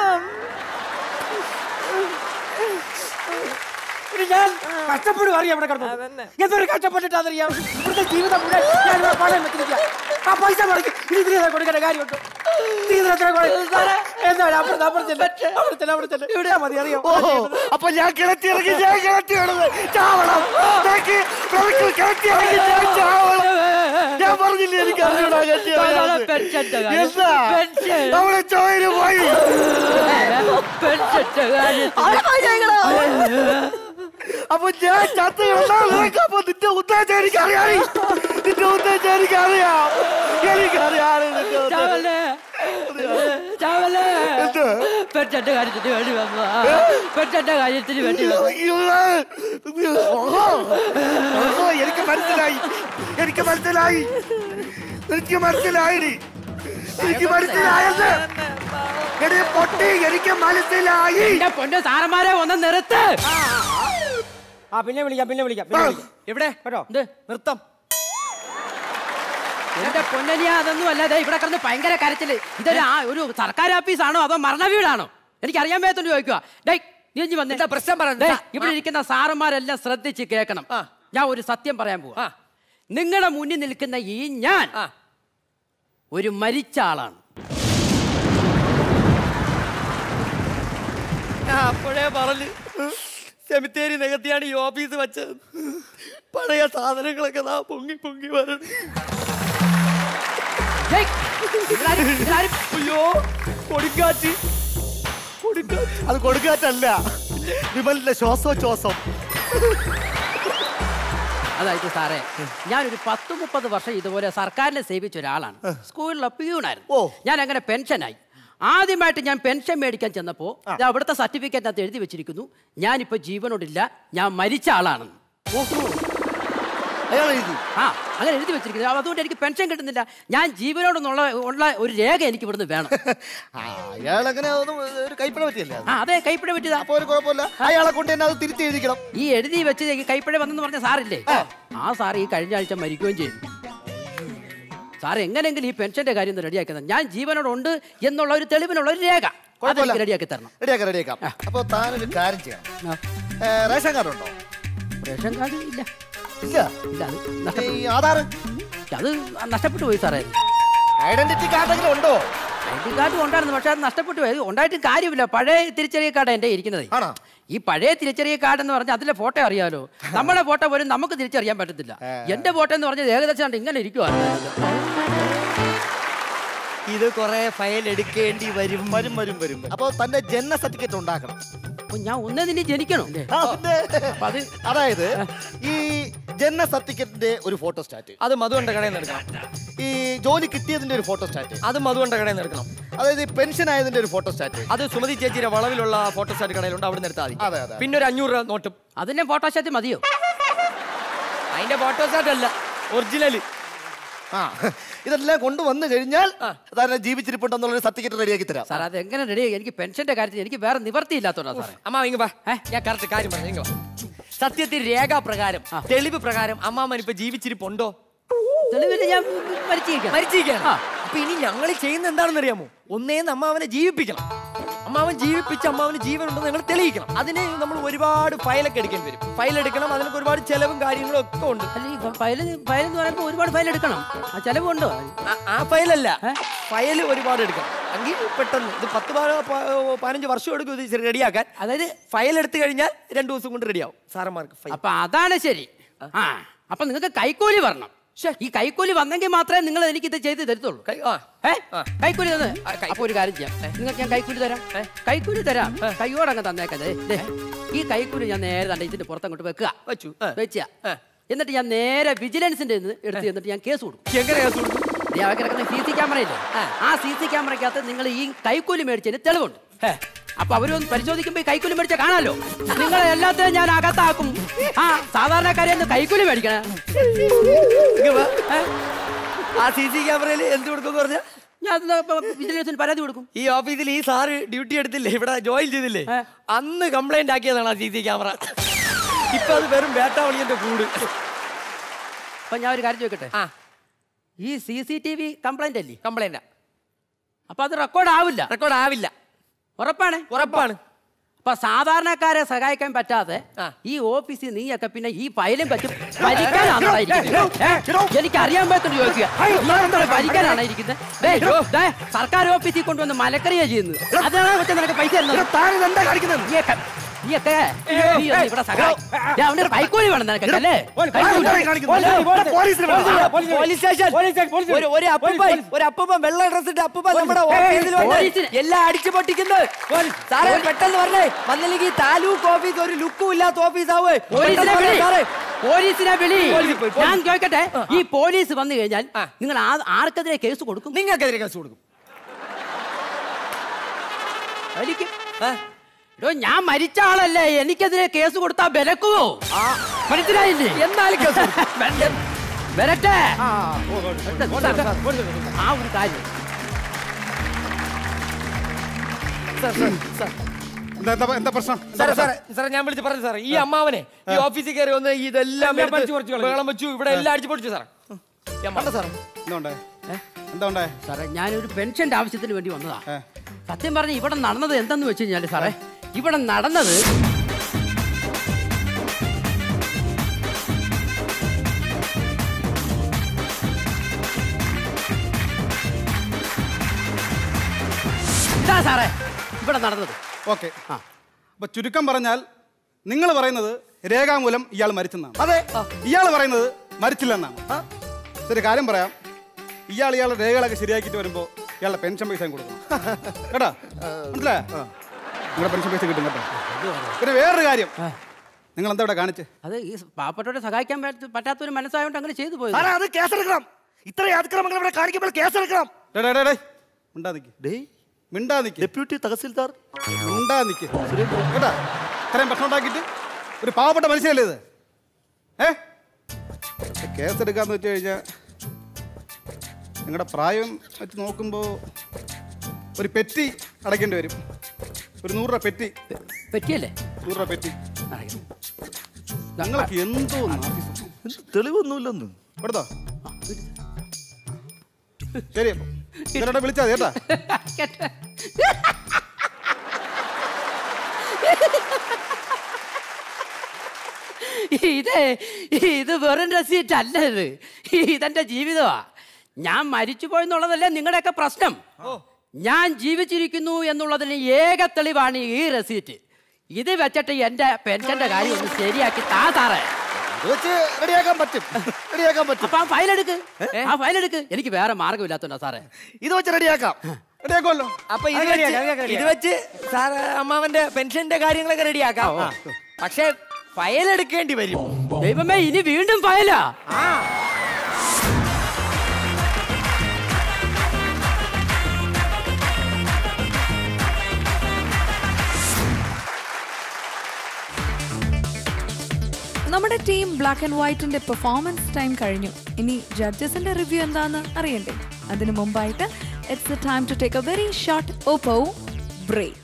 ഇനി ഞാൻ കഷ്ടപ്പെടും അറിയാം ഇവിടെ കിടന്നു അതന്നെ. എന്തൊരു കഷ്ടപ്പെട്ടിട്ടാന്നറിയാം ഇവിടുത്തെ ജീവിതം മുഴുവൻ ഞാൻ ഇവിടെ പണയം വെച്ചിരിക്കുക ആ പൈസ മുടക്കി ഇനി ഇതിനെ കൊടുക്കേണ്ട കാര്യമുണ്ട് നീ ഇതിനെ എത്ര കൊടുക്കും? എന്താണ് അപ്പുറത്ത് അപ്പുറത്തില്ല അവിടുത്തെ അവിടുത്തെ ഇവിടെ മതി അറിയാം ഓഹോ അപ്പൊ ഞാൻ കിണറ്റി ഇറങ്ങി ഞാൻ കിണറ്റി കിടന്ന് ചാവണം എനിക്ക് എനിക്ക് കിണറ്റി ഇറങ്ങി ഞാൻ ചാവണം ഞാൻ പറഞ്ഞില്ലേ എനിക്ക് അറിഞ്ഞൂടാ കിണറ്റി ഇറങ്ങാൻ. പെൻഷന്റെ കാര്യം എന്താ പെൻഷൻ നമ്മുടെ ചോയിന് പോയി പെൻഷന്റെ കാര്യം അവിടെ പോയി ചോദിക്കണോ? അപ്പൊ ഞാൻ ചത്ത് കിടന്നാൽ നിനക്ക് അപ്പൊ നിന്റെ ഉദ്ദേശം എനിക്ക് അറിയാം നിന്റെ ഉദ്ദേശം എനിക്ക് അറിയാം എനിക്കറിയാം നിന്റെ ഉദ്ദേശം. ചാവല്ലേ ചാവല്ലേ എന്ത്? പെൻഷന്റെ കാര്യത്തിന് വേണ്ടി വന്ന പെൻഷന്റെ കാര്യത്തിന് വേണ്ടി വന്നു അയ്യോ, ഓഹോ, ഓഹോ, എനിക്ക് മനസ്സിലായി എനിക്ക് മനസ്സിലായി എനിക്ക് മനസ്സിലായി എനിക്ക് മനസ്സിലായത് എടേ പൊട്ടി എനിക്ക് മനസ്സിലായി എന്റെ പൊന്നെ സാറന്മാരെ ഒന്ന് നിർത്ത് ആ പിന്നെ വിളിക്കാം പിന്നെ വിളിക്കാം പിന്നെ വിളിക്കാം എവിടെ കേട്ടോ എന്ത് നൃത്തം എന്റെ പൊന്നനിയ അതൊന്നും അല്ലാതെ ഇവിടെ കിടന്ന് ഭയങ്കര കരച്ചില് ഇതൊരു ആ- ഒരു സർക്കാർ ഓഫീസാണോ അതോ മരണ വീടാണോ എനിക്ക് അറിയാൻ മേത്തോണ്ട് ചോദിക്കുക ഡേയ് നീ ഇഞ്ഞി വന്നേ പ്രശ്നം പറ ഡേയ്, ഇവിടെ ഇരിക്കുന്ന സാറന്മാരെല്ലാം ശ്രദ്ധിച്ച് കേൾക്കണം ഞാൻ ഒരു സത്യം പറയാൻ പോവാ നിങ്ങളുടെ മുന്നിൽ നിൽക്കുന്ന ഈ ഞാൻ ഒരു മരിച്ച ആളാണ് ഞാൻ അപ്പോഴേ പറഞ്ഞു സെമിത്തേരി നികത്തിയാണ് ഈ ഓഫീസ് വെച്ചത് പഴയ സാധനങ്ങളൊക്കെ നാ പൊങ്ങി പൊങ്ങി വരണം അയ്യോ കൊടുക്കാറ്റ് അത് കൊടുക്കാറ്റല്ല വിമലിന്റെ ശ്വാസോച്ഛ്വാസം അതായത് സാറേ ഞാനൊരു പത്ത് മുപ്പത് വർഷം ഇതുപോലെ സർക്കാരിനെ സേവിച്ച ഒരാളാണ് സ്കൂളിലെ പ്യൂണായിരുന്നു ഞാൻ അങ്ങനെ പെൻഷനായി ആദ്യമായിട്ട് ഞാൻ പെൻഷൻ മേടിക്കാൻ ചെന്നപ്പോൾ ദാ അവിടുത്തെ സർട്ടിഫിക്കറ്റ് അത് എഴുതി വെച്ചിരിക്കുന്നു ഞാനിപ്പോൾ ജീവനോടില്ല ഞാൻ മരിച്ച ആളാണെന്ന് ആ അങ്ങനെ എഴുതി വെച്ചിരിക്കുന്നു അതുകൊണ്ട് എനിക്ക് പെൻഷൻ കിട്ടുന്നില്ല ഞാൻ ജീവനോടെന്നുള്ള ഉള്ള ഒരു രേഖ എനിക്ക് ഇവിടുന്ന് വേണം അയാളങ്ങനെ ഒന്നും ഒരു കൈപ്പിഴ പറ്റിയല്ലേ ആ അതെ കൈപ്പിഴ പറ്റിയതാ അപ്പൊ ഒരു കുഴപ്പമില്ല അയാളെ കൊണ്ട് തന്നെ അത് തിരിച്ചെഴുതിക്കണം ഈ എഴുതി വെച്ച് ഈ കൈപ്പിഴ വന്നെന്ന് പറഞ്ഞ സാറില്ലേ ആ സാർ ഈ കഴിഞ്ഞ ആഴ്ച മരിക്കുകയും ചെയ്തു സാർ എങ്ങനെയെങ്കിലും ഈ പെൻഷന്റെ കാര്യം ഒന്ന് റെഡിയാക്കി തന്നെ ഞാൻ ജീവനോട് ഉണ്ട് എന്നുള്ള ഒരു തെളിവിനുള്ള ഒരു രേഖ കുഴപ്പമില്ല. റെഡിയാക്കി തരണം റെഡിയാക്കാം റെഡിയാക്കാം അപ്പൊ താനൊരു കാര്യം ചെയ്യണം ഏ, റേഷൻ കാർഡ് ഉണ്ടോ റേഷൻ കാർഡ് ഇല്ല ഇല്ല ഇല്ല അത് ഈ നഷ്ടപ്പെട്ടു ആധാർ അത് നഷ്ടപ്പെട്ടു പോയി സാറേ ഐഡന്റിറ്റി കാർഡെങ്കിലും ഉണ്ടോ ഐ ഡി കാർഡ് ഉണ്ടായിരുന്നു പക്ഷെ അത് നഷ്ടപ്പെട്ടു പോയി ഉണ്ടായിട്ട് കാര്യമില്ല പഴയ തിരിച്ചറിയ കാർഡ് എൻ്റെ ഇരിക്കുന്നത് ഈ പഴയ തിരിച്ചറിയ കാർഡ് എന്ന് പറഞ്ഞാൽ അതിലെ ഫോട്ടോ അറിയാലോ നമ്മളെ ഫോട്ടോ പോലും നമുക്ക് തിരിച്ചറിയാൻ പറ്റത്തില്ല എന്റെ ഫോട്ടോ എന്ന് പറഞ്ഞാൽ ഏകദേശം കണ്ട് ഇങ്ങനെ ഇരിക്കുവാണ് ഇത് കുറെ ഫയൽ എടുക്കേണ്ടി വരും വരും വരും വരും അപ്പൊ തന്റെ ജനന സർട്ടിഫിക്കറ്റ് ഉണ്ടാക്കണം ഞാൻ ഒന്നതിന് ജനിക്കണോ ആ, പിന്നെ. അതായത് ഈ ജനന സർട്ടിഫിക്കറ്റിന്റെ ഒരു ഫോട്ടോ സ്റ്റാറ്റ് അത് മധുവണ്ട കടയിൽ നിന്ന് എടുക്കണം ഈ ജോലി കിട്ടിയതിന്റെ ഒരു ഫോട്ടോ സ്റ്റാറ്റ് അത് മധുവണ്ട കടയിൽ നിന്ന് എടുക്കണം അതായത് ഈ പെൻഷൻ ആയതിന്റെ ഒരു ഫോട്ടോ സ്റ്റാറ്റ് അത് സുമതി ചേച്ചിയുടെ വളവിലുള്ള ഫോട്ടോസ്റ്റാറ്റ് കടയിലുണ്ട് അവിടെ നിന്ന് എടുത്താൽ അതെ, മതി അതെ. പിന്നെ ഒരു അഞ്ഞൂറ് രൂപ നോട്ടും അതിന്റെ ഫോട്ടോസ്റ്റാറ്റ് മതിയോ അതിന്റെ ഫോട്ടോസ്റ്റാറ്റ് അല്ല ഒറിജിനൽ ആ ഇതെല്ലാം കൊണ്ടുവന്നു കഴിഞ്ഞാൽ താനെ ജീവിച്ചിരിപ്പുണ്ടെന്നുള്ള സർട്ടിഫിക്കറ്റ് റെഡിയാക്കി തരാം സാർ അത് എങ്ങനെ റെഡി എനിക്ക് പെൻഷന്റെ കാര്യത്തിൽ എനിക്ക് വേറെ നിവർത്തിയില്ലാത്തോണ്ടാ സാറേ അമ്മ ഇങ്ങ വാ ഞാൻ കറക്റ്റ് കാര്യം പറഞ്ഞു ഇങ്ങ വാ. സത്യത്തിൽ രേഖാപ്രകാരം തെളിവ് പ്രകാരം അമ്മാമൻ ഇപ്പൊ ജീവിച്ചിരിപ്പുണ്ടോ തെളിവില്ല ഞാൻ മരിച്ചിരിക്കാം മരിച്ചിരിക്കുകയാണ് അപ്പൊ ഇനി ഞങ്ങൾ ചെയ്യുന്ന എന്താണെന്ന് അറിയാമോ ഒന്നേന്ന് അമ്മാവനെ ജീവിപ്പിക്കണം അമ്മാവൻ ജീവിപ്പിച്ച് അമ്മാവന് ജീവൻ ഉണ്ടെന്ന് ഞങ്ങൾ തെളിയിക്കണം അതിന് നമ്മൾ ഒരുപാട് ഫയലൊക്കെ എടുക്കേണ്ടി വരും ഫയൽ എടുക്കണം അതിനൊക്കെ ഒരുപാട് ചെലവും കാര്യങ്ങളും ഒക്കെ ഉണ്ട് ഫയൽ ഫയൽ എന്ന് പറയുമ്പോൾ ഒരുപാട് ഫയൽ എടുക്കണം ആ ചെലവുണ്ടോ ആ- ആ ഫയലല്ല ഫയൽ ഒരുപാട് എടുക്കണം എങ്കിൽ പെട്ടെന്ന് ഇത് പത്ത് പ- പ- പതിനഞ്ച് വർഷം എടുക്കും ഇത് റെഡിയാക്കാൻ അതായത് ഫയൽ എടുത്തു കഴിഞ്ഞാൽ രണ്ടു ദിവസം കൊണ്ട് റെഡിയാവും സാറന്മാർക്ക് ഫയൽ അപ്പൊ അതാണ് ശരി ആ അപ്പൊ നിങ്ങൾക്ക് കൈക്കൂലി വരണം ഈ കൈക്കൂലി വന്നെങ്കിൽ മാത്രമേ നിങ്ങൾ എനിക്ക് ഇത് ചെയ്ത് തരത്തുള്ളൂ ഏ? കൈക്കൂലി തന്ന് അപ്പൊ ഒരു കാര്യം ചെയ്യാം നിങ്ങൾക്ക് ഞാൻ കൈക്കൂലി തരാം കൈക്കൂലി തരാം കൈയോടങ്ങ് തന്നേക്കാം ദേ, ദേ. ഈ കൈക്കൂലി ഞാൻ നേരെ തന്നെ ഇതിന്റെ പുറത്തങ്ങോട്ട് വെക്കുക വെച്ചു വെച്ച എന്നിട്ട് ഞാൻ നേരെ വിജിലൻസിന്റെ കയ്യിന്ന് എടുത്ത് എന്നിട്ട് ഞാൻ കേസ് കൊടുക്കും എങ്ങനെ കേസ് കൊടുക്കും ദേ, അവിടെ കിടക്കുന്ന സി സി ക്യാമറ ഇല്ലേ ആ സി സി ക്യാമറയ്ക്കകത്ത് നിങ്ങൾ ഈ കൈക്കൂലി മേടിച്ചതിന് തെളിവുണ്ട് അപ്പൊ അവരൊന്ന് പരിശോധിക്കുമ്പോ ഈ കൈക്കൂലി മേടിച്ച കാണാലോ നിങ്ങളെ എല്ലാത്തിനും ഞാൻ അകത്താക്കും ആ സാധാരണക്കാരെ ഒന്ന് കൈക്കൂലി മേടിക്കണേ ഇങ്ങ് വാ. ആ സി സി ക്യാമറയിൽ എന്ത് കൊടുക്കും പറഞ്ഞ ഞാൻ വിജിലൻസിന് പരാതി കൊടുക്കും ഈ ഓഫീസിൽ ഈ സാറ് ഡ്യൂട്ടി എടുത്തില്ലേ ഇവിടെ ജോയിൻ ചെയ്തില്ലേ അന്ന് കംപ്ലൈന്റ് ആക്കിയതാണ് ആ സി സി ക്യാമറ ഇപ്പൊ അത് വെറും വേട്ടാവളിയന്റെ കൂട് അപ്പൊ ഞാൻ ഒരു കാര്യം ചോദിക്കട്ടെ ഈ C C T V complaint അല്ലേ കംപ്ലൈന്റ് അപ്പൊ അത് റെക്കോർഡ് ആവില്ല റെക്കോർഡ് ആവില്ല ഉറപ്പാണ് ഉറപ്പാണ് അപ്പൊ സാധാരണക്കാരെ സഹായിക്കാൻ പറ്റാതെ ഈ ഓഫീസിൽ നീയൊക്കെ പിന്നെ ഈ ഫയലും പറ്റും ഭരിക്കാനാണോ ഇരിക്കുന്നത്? ഏ? എനിക്ക് അറിയാൻ പറ്റുന്നു ചോദിക്കുക നീ എന്താണ് ഭരിക്കാനാണ് ഇരിക്കുന്നത് ദേ, ദേ, സർക്കാർ ഓഫീസിൽ കൊണ്ടുവന്ന് മലക്കറിയാ ചെയ്യുന്നത് അതാണ് പക്ഷെ നിനക്ക് പൈസ തരുന്നത്. എന്താ കാണിക്കുന്നത് നീയൊക്കെ നീയൊക്കെ നീ ഒന്ന് ഇവിടെ സഹായി ദേ, അവന്റെ ഒരു കൈക്കൂലി വേണം നിനക്കൊക്കെ അല്ലേ കൈക്കൂലി. പോലീസ് സ്റ്റേഷൻ ഒരു- ഒരു അപ്പൂപ്പൻ ഒരു അപ്പൂപ്പൻ വെള്ള ഡ്രസ് ഇട്ട് അപ്പൂപ്പൻ നമ്മുടെ ഓഫീസിൽ വന്ന് പോലീസിന്. എല്ലാം അടിച്ചു പൊട്ടിക്കുന്നത് സാറേ പെട്ടെന്ന് പറഞ്ഞേ വന്നില്ലെങ്കിൽ താലൂക്ക് ഓഫീസ് ഒരു ലുക്കും ഇല്ലാത്ത ഓഫീസ് ആവേ പോലീസിനെ വിളി സാറേ പോലീസിനെ വിളി പോലീസിൽ പോയി, ഞാൻ ചോദിക്കട്ടെ ഈ പോലീസ് വന്നു കഴിഞ്ഞാൽ നിങ്ങൾ ആ- ആർക്കെതിരെ കേസ് കൊടുക്കും നിങ്ങൾക്കെതിരെ കേസ് കൊടുക്കും എനിക്ക് എടോ ഞാൻ മരിച്ച ആളല്ലേ എനിക്കെതിരെ കേസ് കൊടുത്താ ബലക്കുവോ മനസ്സിലായില്ലേ എന്നാലും കേസ് വരട്ടെ ആ ഒരു കാര്യം എന്താ എന്താ എന്താ പ്രശ്നം എന്താ സാറേ പ്രശ്നം? സാറേ സാറേ ഞാൻ വിളിച്ച് പറഞ്ഞു സാറേ ഈ അമ്മാവനെ ഈ ഓഫീസിൽ കയറി വന്ന് ഇതെല്ലാം എല്ലാം എടുത്ത് പറിച്ച് പറിച്ച് കളഞ്ഞു. ബഹളം വെച്ചു ഇവിടെ എല്ലാം അടിച്ചു പൊടിച്ചു സാറേ ഈ അമ്മാവൻ. സാറേ എന്താ ഉണ്ടായേ? എന്താ ഉണ്ടായേ? സാറേ ഞാനൊരു പെൻഷന്റെ ആവശ്യത്തിന് വേണ്ടി വന്നതാ സത്യം പറഞ്ഞ ഇവിടെ നടന്നത് എന്തെന്ന് വെച്ച് കഴിഞ്ഞാല് സാറേ ഇവിടെ നടന്നത് ഇതാ സാറേ ഇവിടെ നടന്നത് ഓക്കെ അപ്പൊ ചുരുക്കം പറഞ്ഞാൽ നിങ്ങൾ പറയുന്നത് രേഖാമൂലം ഇയാൾ മരിച്ചെന്നാണ് അതെ ഇയാൾ പറയുന്നത് മരിച്ചില്ലെന്നാണ് ശരി കാര്യം പറയാം ഇയാൾ ഇയാളുടെ രേഖകളൊക്കെ ശരിയാക്കിയിട്ട് വരുമ്പോ ഇയാളുടെ പെൻഷൻ പൈസ കൊടുക്കണം കേട്ടാ മനസ്സിലായോ നിങ്ങളുടെ പെൻഷൻ പൈസ കിട്ടും കേട്ടോ പിന്നെ വേറൊരു കാര്യം നിങ്ങൾ എന്താ ഇവിടെ കാണിച്ച് അത് ഈ പാവപ്പെട്ടവരെ സഹായിക്കാൻ പറ്റ- പറ്റാത്തൊരു മനസ്സായോണ്ട് അങ്ങനെ ചെയ്തു പോയത് സാറേ അത് കേസെടുക്കണം ഇത്രയും അതിക്രമങ്ങൾ ഇവിടെ കാണിക്കുമ്പോൾ കേസെടുക്കണം ഡേ, ഡേ, ഡേ, ഡേ. മിണ്ടാ നിക്ക് മിണ്ടാ നിക്ക് ഡെപ്യൂട്ടി തഹസിൽദാർ മിണ്ടാ നിക്ക് കേട്ടാ ഇത്രയും പ്രശ്നം ഉണ്ടാക്കിയിട്ട് ഒരു പാവപ്പെട്ട മനുഷ്യല്ലേ ഇത് ഏ കേസ് എടുക്കാന്ന് വെച്ച് കഴിഞ്ഞാൽ നിങ്ങളുടെ പ്രായം വെച്ച് നോക്കുമ്പോൾ ഒരു പെറ്റി അടയ്ക്കേണ്ടി വരും ഒരു നൂറ് രൂപ പെറ്റി പറ്റിയല്ലേ നൂറ് രൂപ പെറ്റി ഞങ്ങൾക്ക് എന്തോ തെളിവൊന്നുമില്ലെന്ന് എടുത്തോ ശരി അപ്പൊ ഇവരോടെ വിളിച്ചാ മതി കേട്ടാ ഇത് ഇത് വെറും റെസീറ്റ് അല്ല ഇത് ഇതെന്റെ ജീവിതമാ ഞാൻ മരിച്ചു പോയെന്നുള്ളതല്ലേ നിങ്ങളുടെയൊക്കെ പ്രശ്നം ഞാൻ ജീവിച്ചിരിക്കുന്നു എന്നുള്ളതിന് ഏക തെളിവാണ് ഈ റെസീറ്റ് ഇത് വെച്ചിട്ട് എന്റെ പെൻഷന്റെ കാര്യം ഒന്ന് ശരിയാക്കി താ സാറേ ഇത് വെച്ച് റെഡിയാക്കാൻ പറ്റും റെഡിയാക്കാൻ പറ്റും അപ്പൊ ആ ഫയൽ എടുക്ക് ആ ഫയൽ എടുക്ക് എനിക്ക് വേറെ മാർഗമില്ലാത്തോണ്ടാ സാറേ ഇത് വെച്ച് റെഡിയാക്കാം റെഡിയാക്കുമല്ലോ അപ്പൊ ഇത് വെച്ച് ഇത് വെച്ച് സാർ അമ്മാവന്റെ പെൻഷന്റെ കാര്യങ്ങളൊക്കെ റെഡിയാക്കാം പക്ഷെ ഫയൽ എടുക്കേണ്ടി വരും ദൈവമേ ഇനി വീണ്ടും ഫയലാ നമ്മുടെ ടീം ബ്ലാക്ക് ആൻഡ് വൈറ്റിന്റെ പെർഫോമൻസ് ടൈം കഴിഞ്ഞു ഇനി ജഡ്ജസിന്റെ റിവ്യൂ എന്താന്ന് അറിയണ്ടേ അതിനു മുമ്പായിട്ട് it's time to take a very short Oppo break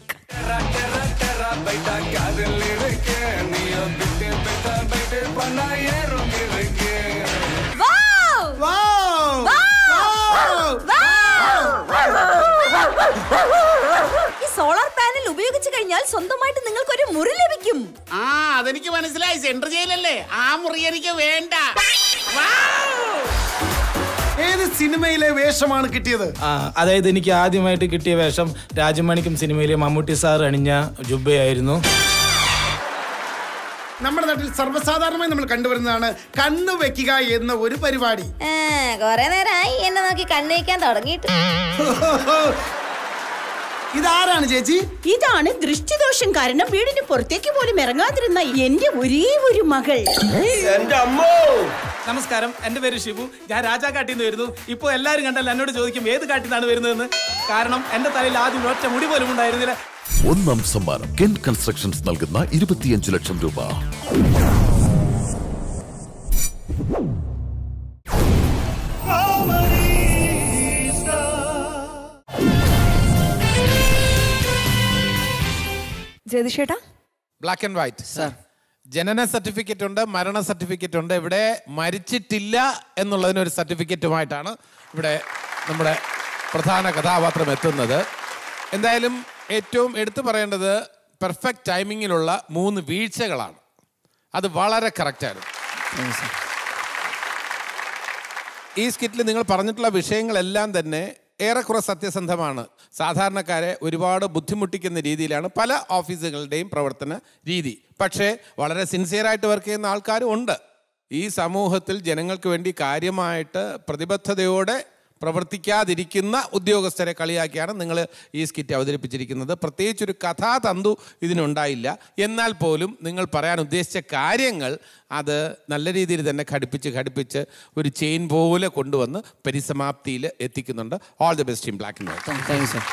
ഈ സോളാർ പാനൽ ഉപയോഗിച്ചു കഴിഞ്ഞാൽ സ്വന്തമായിട്ട് നിങ്ങൾക്ക് ഒരു മുറി ലഭിക്കും ആ അതെനിക്ക് മനസ്സിലായി സെൻട്രൽ ജയിലല്ലേ ആ മുറി എനിക്ക് വേണ്ട ഏത് സിനിമയിലെ വേഷമാണ് കിട്ടിയത് ആ, അതായത് എനിക്ക് ആദ്യമായിട്ട് കിട്ടിയ വേഷം രാജമണിക്കും സിനിമയിലെ മമ്മൂട്ടി സാർ അണിഞ്ഞ ജുബയായിരുന്നു നമ്മുടെ നാട്ടിൽ സർവ്വസാധാരണമായി നമ്മൾ കണ്ടുവരുന്നതാണ് കണ്ണു വെക്കുക എന്ന ഒരു പരിപാടി കൊറേ നേരമായി എന്നെ നോക്കി കണ്ണുവയ്ക്കാൻ തുടങ്ങിയിട്ട് ഇതാരാണ് ചേച്ചി ഇതാണ് ദൃഷ്ടിദോഷം കാരണം വീടിന് പുറത്തേക്ക് പോലും ഇറങ്ങാതിരുന്ന എന്റെ ഒരേ ഒരു മകൾ എന്റെ അമ്മോ നമസ്കാരം എന്റെ പേര് ഷിബു ഞാൻ രാജാക്കാട്ടിൽ നിന്ന് വരുന്നു ഇപ്പോൾ എല്ലാവരും കണ്ടാൽ എന്നോട് ചോദിക്കും ഏത് കാട്ടിൽ നിന്നാണ് വരുന്നതെന്ന് കാരണം എന്റെ തലയിൽ ആദ്യം ഒറ്റ മുടി പോലും ഉണ്ടായിരുന്നില്ല ഒന്നാം സമ്മാനം കെൻ കൺസ്ട്രക്ഷൻസ് നൽകുന്ന ഇരുപത്തിയഞ്ച് ലക്ഷം രൂപ ജയതിഷേട്ടാ ബ്ലാക്ക് ആൻഡ് വൈറ്റ് സാർ ജനന സർട്ടിഫിക്കറ്റ് ഉണ്ട് മരണ സർട്ടിഫിക്കറ്റ് ഉണ്ട് ഇവിടെ മരിച്ചിട്ടില്ല എന്നുള്ളതിന് ഒരു സർട്ടിഫിക്കറ്റുമായിട്ടാണ് ഇവിടെ നമ്മുടെ പ്രധാന കഥാപാത്രം എത്തുന്നത് എന്തായാലും ഏറ്റവും എടുത്തു പറയേണ്ടത് പെർഫെക്റ്റ് ടൈമിങ്ങിലുള്ള മൂന്ന് വീഴ്ചകളാണ് അത് വളരെ കറക്റ്റായിരുന്നു ഈ സ്കിറ്റിൽ നിങ്ങൾ പറഞ്ഞിട്ടുള്ള വിഷയങ്ങളെല്ലാം തന്നെ ഏറെക്കുറെ സത്യസന്ധമാണ് സാധാരണക്കാരെ ഒരുപാട് ബുദ്ധിമുട്ടിക്കുന്ന രീതിയിലാണ് പല ഓഫീസുകളുടെയും പ്രവർത്തന രീതി പക്ഷേ വളരെ സിൻസിയറായിട്ട് വർക്ക് ചെയ്യുന്ന ആൾക്കാരും ഉണ്ട് ഈ സമൂഹത്തിൽ ജനങ്ങൾക്ക് വേണ്ടി കാര്യമായിട്ട് പ്രതിബദ്ധതയോടെ പ്രവർത്തിക്കാതിരിക്കുന്ന ഉദ്യോഗസ്ഥരെ കളിയാക്കിയാണ് നിങ്ങൾ ഈ സ്കിറ്റ് അവതരിപ്പിച്ചിരിക്കുന്നത് പ്രത്യേകിച്ചൊരു കഥാതന്തു ഇതിനുണ്ടായില്ല എന്നാൽ പോലും നിങ്ങൾ പറയാൻ ഉദ്ദേശിച്ച കാര്യങ്ങൾ അത് നല്ല രീതിയിൽ തന്നെ ഘടിപ്പിച്ച് ഘടിപ്പിച്ച് ഒരു ചെയിൻ പോലെ കൊണ്ടുവന്ന് പരിസമാപ്തിയിൽ എത്തിക്കുന്നുണ്ട് all the best team black and white thank you sir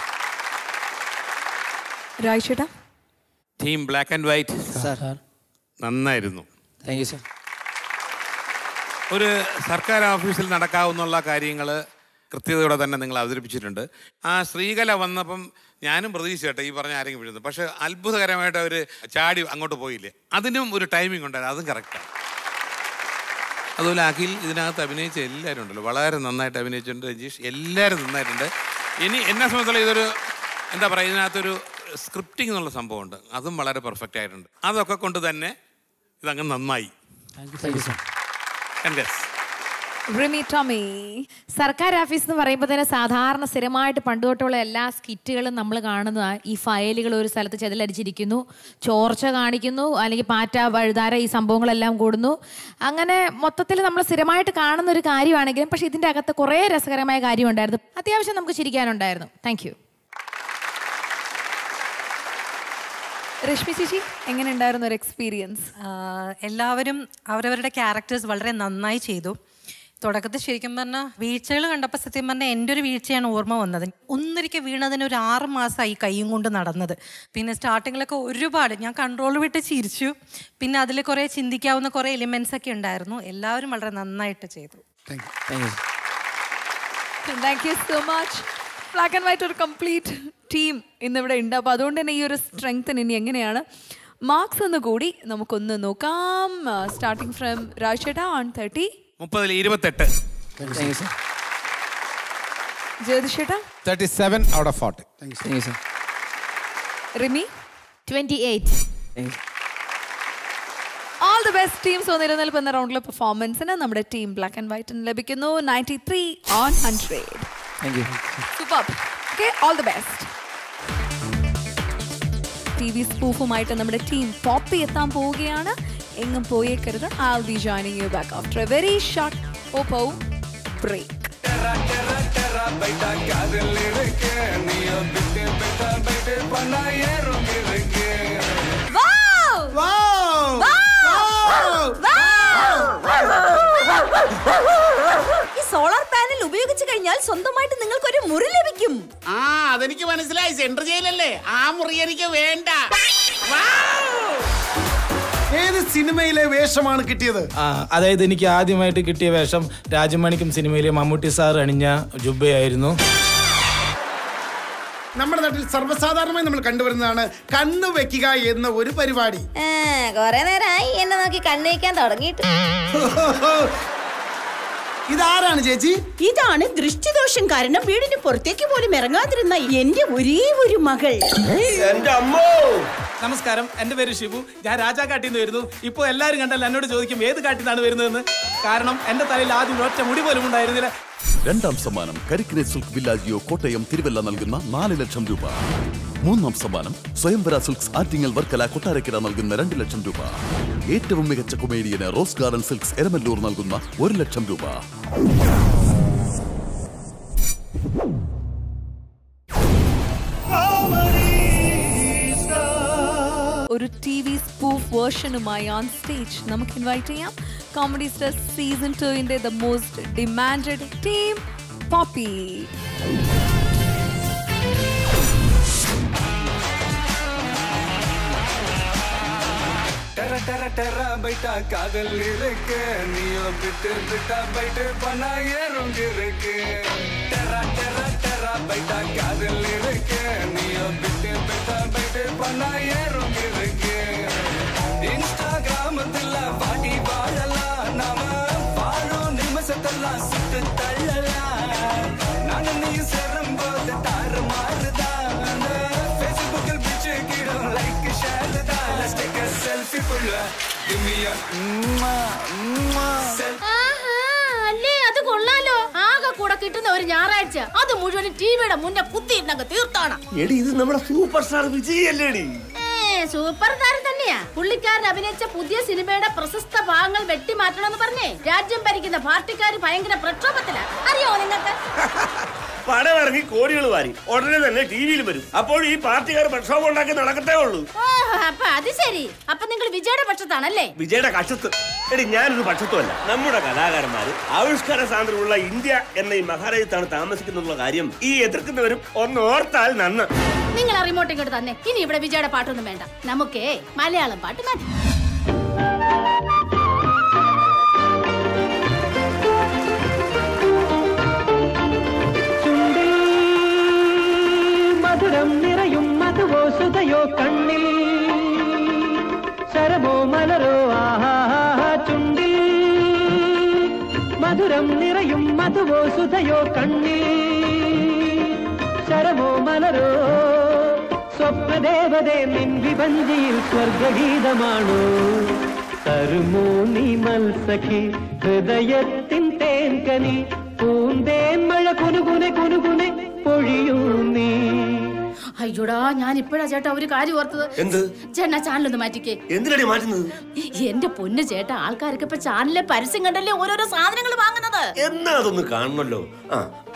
രാജേട്ടാ team black and white sir നന്നായിരുന്നു താങ്ക് യു സർ ഒരു സർക്കാർ ഓഫീസിൽ നടക്കാവുന്നുള്ള കാര്യങ്ങൾ കൃത്യതയോടെ തന്നെ നിങ്ങൾ അവതരിപ്പിച്ചിട്ടുണ്ട് ആ ശ്രീകല വന്നപ്പം ഞാനും പ്രതീക്ഷിച്ചേട്ടെ ഈ പറഞ്ഞ ആരെങ്കിലും വീഴുന്നു പക്ഷേ അത്ഭുതകരമായിട്ട് അവർ ചാടി അങ്ങോട്ട് പോയില്ലേ അതിനും ഒരു ടൈമിംഗ് ഉണ്ടായിരുന്നു അതും കറക്റ്റാണ് അതുപോലെ അഖിൽ ഇതിനകത്ത് അഭിനയിച്ച എല്ലാവരും ഉണ്ടല്ലോ വളരെ നന്നായിട്ട് അഭിനയിച്ചിട്ടുണ്ട് രജീഷ് എല്ലാവരും നന്നായിട്ടുണ്ട് ഇനി എന്നെ സംബന്ധിച്ചുള്ള ഇതൊരു എന്താ പറയുക ഇതിനകത്തൊരു സ്ക്രിപ്റ്റിംഗ് എന്നുള്ള സംഭവമുണ്ട് അതും വളരെ പെർഫെക്റ്റ് ആയിട്ടുണ്ട് അതൊക്കെ കൊണ്ട് തന്നെ ഇതങ്ങ് നന്നായി കൺഗ്രസ് റിമി ടോമി സർക്കാർ ഓഫീസ് എന്ന് പറയുമ്പോൾ തന്നെ സാധാരണ സ്ഥിരമായിട്ട് പണ്ട് തൊട്ടുള്ള എല്ലാ സ്കിറ്റുകളും നമ്മൾ കാണുന്ന ഈ ഫയലുകൾ ഒരു സ്ഥലത്ത് ചെതലടിച്ചിരിക്കുന്നു ചോർച്ച കാണിക്കുന്നു അല്ലെങ്കിൽ പാറ്റ വഴുതാര ഈ സംഭവങ്ങളെല്ലാം കൂടുന്നു അങ്ങനെ മൊത്തത്തിൽ നമ്മൾ സ്ഥിരമായിട്ട് കാണുന്ന ഒരു കാര്യമാണെങ്കിലും പക്ഷേ ഇതിൻ്റെ അകത്ത് കുറേ രസകരമായ കാര്യമുണ്ടായിരുന്നു അത്യാവശ്യം നമുക്ക് ചിരിക്കാനുണ്ടായിരുന്നു താങ്ക് യു രശ്മി ചേച്ചി എങ്ങനെ ഉണ്ടായിരുന്നു ഒരു എക്സ്പീരിയൻസ് ആഹ് എല്ലാവരും അവരവരുടെ ക്യാരക്ടേഴ്സ് വളരെ നന്നായി ചെയ്തു തുടക്കത്തിൽ ശരിക്കും പറഞ്ഞാൽ വീഴ്ചകൾ കണ്ടപ്പോൾ സത്യം പറഞ്ഞാൽ എൻ്റെ ഒരു വീഴ്ചയാണ് ഓർമ്മ വന്നത് ഒന്നൊരിക്കൽ വീണതിന് ഒരു ആറ് മാസമായി കൈയും കൊണ്ട് നടന്നത് പിന്നെ സ്റ്റാർട്ടിങ്ങിലൊക്കെ ഒരുപാട് ഞാൻ കൺട്രോൾ വിട്ട് ചിരിച്ചു പിന്നെ അതിൽ കുറേ ചിന്തിക്കാവുന്ന കുറേ എലിമെൻസ് ഒക്കെ ഉണ്ടായിരുന്നു എല്ലാവരും വളരെ നന്നായിട്ട് ചെയ്തു thank you so much black and white ഒരു കംപ്ലീറ്റ് ടീം ഇന്നിവിടെ ഉണ്ട് അപ്പോൾ അതുകൊണ്ട് തന്നെ ഈ ഒരു സ്ട്രെങ്ത്തിന് ഇനി എങ്ങനെയാണ് മാർക്സ് എന്ന് കൂടി നമുക്കൊന്ന് നോക്കാം സ്റ്റാർട്ടിങ് ഫ്രം രാജേട്ട ഓൺ തേർട്ടി മുപ്പതിൽ ഇരുപത്തെട്ട് ജ്യോതിഷേട്ട thirty seven out of forty Rimi twenty eight all the best teams നിലനിൽപ്പ് എന്ന റൗണ്ടിലെ പെർഫോമൻസിന് നമ്മുടെ ടീം ബ്ലാക്ക് ആൻഡ് വൈറ്റിന് ലഭിക്കുന്നു ninety three on hundred super okay all the best T V സ്പൂഫുമായിട്ട് നമ്മുടെ ടീം പോപ്പി എത്താൻ പോവുകയാണ് എങ്ങും പോയേക്കരുത് I'll be joining you back after a very short Oppo break ഈ സോളാർ പാനൽ ഉപയോഗിച്ചു കഴിഞ്ഞാൽ സ്വന്തമായിട്ട് നിങ്ങൾക്ക് ഒരു മുറി ലഭിക്കും ആ അതെനിക്ക് മനസ്സിലായി സെൻട്രൽ ജയിലല്ലേ ആ മുറി എനിക്ക് വേണ്ട ഏത് സിനിമയിലെ വേഷമാണ് കിട്ടിയത് ആ അതായത് എനിക്ക് ആദ്യമായിട്ട് കിട്ടിയ വേഷം രാജമണിക്കും സിനിമയിലെ മമ്മൂട്ടി സാർ അണിഞ്ഞ ജുബയായിരുന്നു നമ്മുടെ നാട്ടിൽ സർവ്വസാധാരണമായി നമ്മൾ കണ്ടുവരുന്നതാണ് കണ്ണു വെക്കുക എന്ന ഒരു പരിപാടി കൊറേ നേരമായി എന്നെ നോക്കി കണ്ണുവയ്ക്കാൻ തുടങ്ങിയിട്ട് ഇതാരാണ് ചേച്ചി ഇതാണ് ദൃഷ്ടിദോഷം കാരണം വീടിന് പുറത്തേക്ക് പോലും ഇറങ്ങാതിരുന്ന എന്റെ ഒരേ ഒരു മകൾ എന്റെ അമ്മോ നമസ്കാരം എന്റെ പേര് ഷിബു ഞാൻ രാജാക്കാട്ടിൽ നിന്ന് വരുന്നു ഇപ്പോൾ എല്ലാവരും കണ്ടാൽ എന്നോട് ചോദിക്കും ഏത് കാട്ടിൽ നിന്നാണ് വരുന്നതെന്ന് കാരണം എന്റെ തലയിൽ ആദ്യം ഒറ്റ മുടി പോലും ഉണ്ടായിരുന്നില്ല രണ്ടാം സമ്മാനം കരിക്കിനെ സിൽക്ക് വില്ലാജിയോ കോട്ടയം തിരുവല്ല നൽകുന്ന നാല് ലക്ഷം രൂപ മൂന്നാം സമ്മാനം സ്വയംവര സിൽക്സ് ആറ്റിങ്ങൽ വർക്കല കൊട്ടാരക്കര നൽകുന്ന രണ്ട് ലക്ഷം രൂപ ഏറ്റവും മികച്ച കൊമേഡിയന് റോസ് ഗാർഡൻ സിൽക്സ് എരമല്ലൂർ നൽകുന്ന ഒരു ലക്ഷം രൂപ ഒരു ടി വി സ്പൂഫ് വേർഷനുമായി ഓൺ സ്റ്റേജ് നമുക്ക് ഇൻവൈറ്റ് ചെയ്യാം കോമഡി സ്റ്റാർ സീസൺ ടുവിന്റെ the most demanded team poppy டெர டெர டெர பைட்டா காதல் இருக்கு நீயோ விட்டு விட்டா பைட்டு பண்ணா ஏறும் இருக்கு டெர டெர டெர பைட்டா காதல் இருக்கு நீயோ விட்டு விட்டா பைட்டு பண்ணா ஏறும் இருக்கு இன்ஸ்டாகிராமத்துல பாட்டி வாழலாம் நாம வாழும் நிமிஷத்தெல்லாம் சுட்டு தள்ளலாம் நாங்க நீ சேரும் போது தாறு மாறுதான் ஃபேஸ்புக்கில் பிச்சு கிடும் லைக் ஷேர் தான் லெட்ஸ் டேக் a selfie புள்ள give me a അല്ലേ അത് കൊള്ളാലോ ആകെ കൂടെ കിട്ടുന്ന ഒരു ഞായറാഴ്ച അത് മുഴുവൻ ടിവിയുടെ മുന്നേ കുത്തിയിരുന്നങ്ങ് തീർത്താണ് എടി ഇത് നമ്മുടെ സൂപ്പർ സ്റ്റാർ വിജയ് അല്ലേടി സൂപ്പർ താരം തന്നെയാ പുള്ളിക്കാരൻ അഭിനയിച്ച പുതിയ സിനിമയുടെ പ്രശസ്ത ഭാഗങ്ങൾ വെട്ടിമാറ്റണമെന്ന് പറഞ്ഞേ രാജ്യം ഭരിക്കുന്ന പാർട്ടിക്കാർ ഭയങ്കര പ്രക്ഷോഭത്തിലാ അറിയോ നിങ്ങൾക്ക് പടം ഇറങ്ങി കോടികൾ വാരി ഉടനെ തന്നെ ടി വിയിൽ വരും അപ്പോൾ ഈ പാർട്ടിക്കാർ പ്രക്ഷോഭം ഉണ്ടാക്കി നടക്കത്തേ ഉള്ളൂ ഓ അപ്പൊ അത് ശരി അപ്പൊ നിങ്ങൾ വിജയുടെ പക്ഷത്താണല്ലേ വിജയുടെ കക്ഷത്ത് എടി ഞാനൊരു പക്ഷത്തുമല്ല നമ്മുടെ കലാകാരന്മാര് ആവിഷ്കാര സ്വാതന്ത്ര്യമുള്ള ഇന്ത്യ എന്ന ഈ മഹാരാജ്യത്താണ് താമസിക്കുന്നുള്ള കാര്യം ഈ എതിർക്കുന്നവരും ഒന്ന് ഓർത്താൽ നന്ന് നിങ്ങൾ ആ റിമോട്ട് ഇങ്ങോട്ട് തന്നെ ഇനി ഇവിടെ വിജയുടെ പാട്ടൊന്നും വേണ്ട നമുക്കേ മലയാളം പാട്ട് മതി കണ്ണിൽ ശരമോ മലരോ ആഹാ ചുണ്ടിൽ മധുരം നിറയും മധുവോ സുധയോ കണ്ണിൽ ശരമോ മലരോ സ്വപ്നദേവതേ നിൻ വിഭഞ്ചിയിൽ സ്വർഗഗീതമാണോ തരുമോ നീ മത്സഖി ഹൃദയത്തിൻ തേൻകനി പൂന്തേൻ മഴ കുനുകുനെ കുനുകുനെ പൊഴിയൂ നീ അയ്യോടാ ഞാൻ ഇപ്പോഴാ ചേട്ടാ ഒരു കാര്യം ഓർത്തത് എന്ത് ചേട്ടാ ചാനൽ ഒന്ന് മാറ്റിക്കേ എന്തിനടി മാറ്റുന്നത് എന്റെ പൊന്ന് ചേട്ടാ ആൾക്കാരൊക്കെ ഇപ്പൊ ചാനലിലെ പരസ്യം കണ്ടല്ലേ ഓരോരോ സാധനങ്ങൾ വാങ്ങുന്നത് എന്നാ അതൊന്ന് കാണണമല്ലോ ആ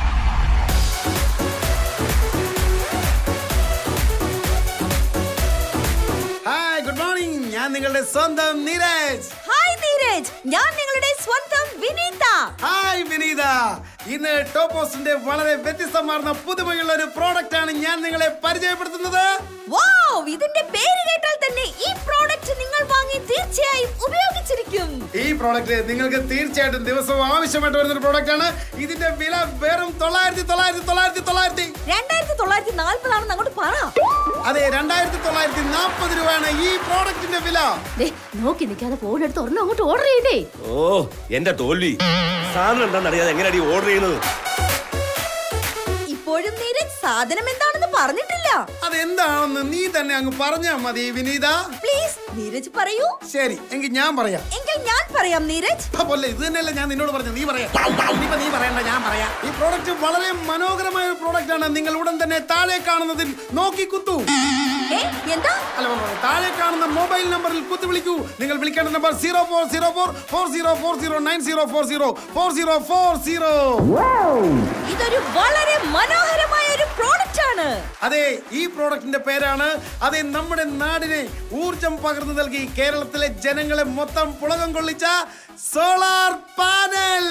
ഹായ് ഗുഡ് മോർണിംഗ് ഞാൻ നിങ്ങളുടെ സ്വന്തം നീരജ് ഹായ് നീരജ് ഞാൻ നിങ്ങളുടെ സ്വന്തം വിനീത ഹായ് വിനീത ഇന്ന് ടോപ്പോസിന്റെ വളരെ വ്യത്യസ്തമാർന്ന പുതുമയുള്ള ഒരു പ്രോഡക്റ്റ് ആണ് ഞാൻ നിങ്ങളെ പരിചയപ്പെടുത്തുന്നത് വൗ ഇതിന്റെ പേര് കേട്ടാൽ തന്നെ ഈ പ്രോഡക്റ്റ് നിങ്ങൾ വാങ്ങി തീർച്ചയായും ഉപയോഗിച്ചിരിക്കും ഈ പ്രോഡക്റ്റ് നിങ്ങൾക്ക് തീർച്ചയായിട്ടും ദിവസവും ആവശ്യമായിട്ട് വരുന്ന ഒരു പ്രോഡക്റ്റ് ആണ് ഇതിന്റെ വില വെറും തൊള്ളായിരത്തി തൊള്ളായിരത്തി തൊള്ളായിരത്തി തൊള്ളായിരത്തി രണ്ടായിരത്തി തൊള്ളായിരത്തി നാൽപ്പതാണെന്ന് അങ്ങോട്ട് പറ അതെ രണ്ടായിരത്തി തൊള്ളായിരത്തി നാൽപ്പത് രൂപയാണ് ഈ പ്രോഡക്റ്റിന്റെ വില ദേ, നോക്കി നിൽക്കാതെ ഫോൺ എടുത്ത് ഒരെണ്ണം അങ്ങോട്ട് ഓർഡർ ചെയ്തേ ഓ എന്റെ തോൽവി സാധനം എന്താണെന്ന് അറിയാതെ എങ്ങനെയാടി ഓർഡർ ചെയ്യുന്നത് ഇപ്പോഴും നീരജ് സാധനം എന്താണെന്ന് പറഞ്ഞിട്ടില്ല അതെന്താണെന്ന് നീ തന്നെ അങ്ങ് പറഞ്ഞാ മതി വിനീത പ്ലീസ് നീരജ് പറയൂ ശരി എങ്കിൽ ഞാൻ പറയാം എങ്കിൽ ഞാൻ പറയാം നീരജ് പോലെ ഇത് തന്നെയല്ല ഞാൻ നിന്നോട് പറഞ്ഞു നീ പറയാം ഇനിയിപ്പോ നീ പറയണ്ട ഞാൻ പറയാം ഈ പ്രോഡക്റ്റ് വളരെ മനോഹരമായ ഒരു പ്രോഡക്റ്റ് ആണ് നിങ്ങൾ ഉടൻ തന്നെ താഴെ കാണുന്നതിൽ നോക്കി കുത്തു എന്താ അല്ല താഴെ കാണുന്ന മൊബൈൽ നമ്പറിൽ കുത്തു വിളിക്കൂ നിങ്ങൾ വിളിക്കേണ്ട number zero four zero four four zero four zero nine zero four zero four zero four zero ഇതൊരു വളരെ മനോഹരമായ ഒരു പ്രോഡക്റ്റ് ആണ് അതെ ഈ പ്രോഡക്റ്റിന്റെ പേരാണ് അതെ നമ്മുടെ നാടിനെ ഊർജം പകർന്നു നൽകി കേരളത്തിലെ ജനങ്ങളെ മൊത്തം പുളകം കൊള്ളിച്ച സോളാർ പാനൽ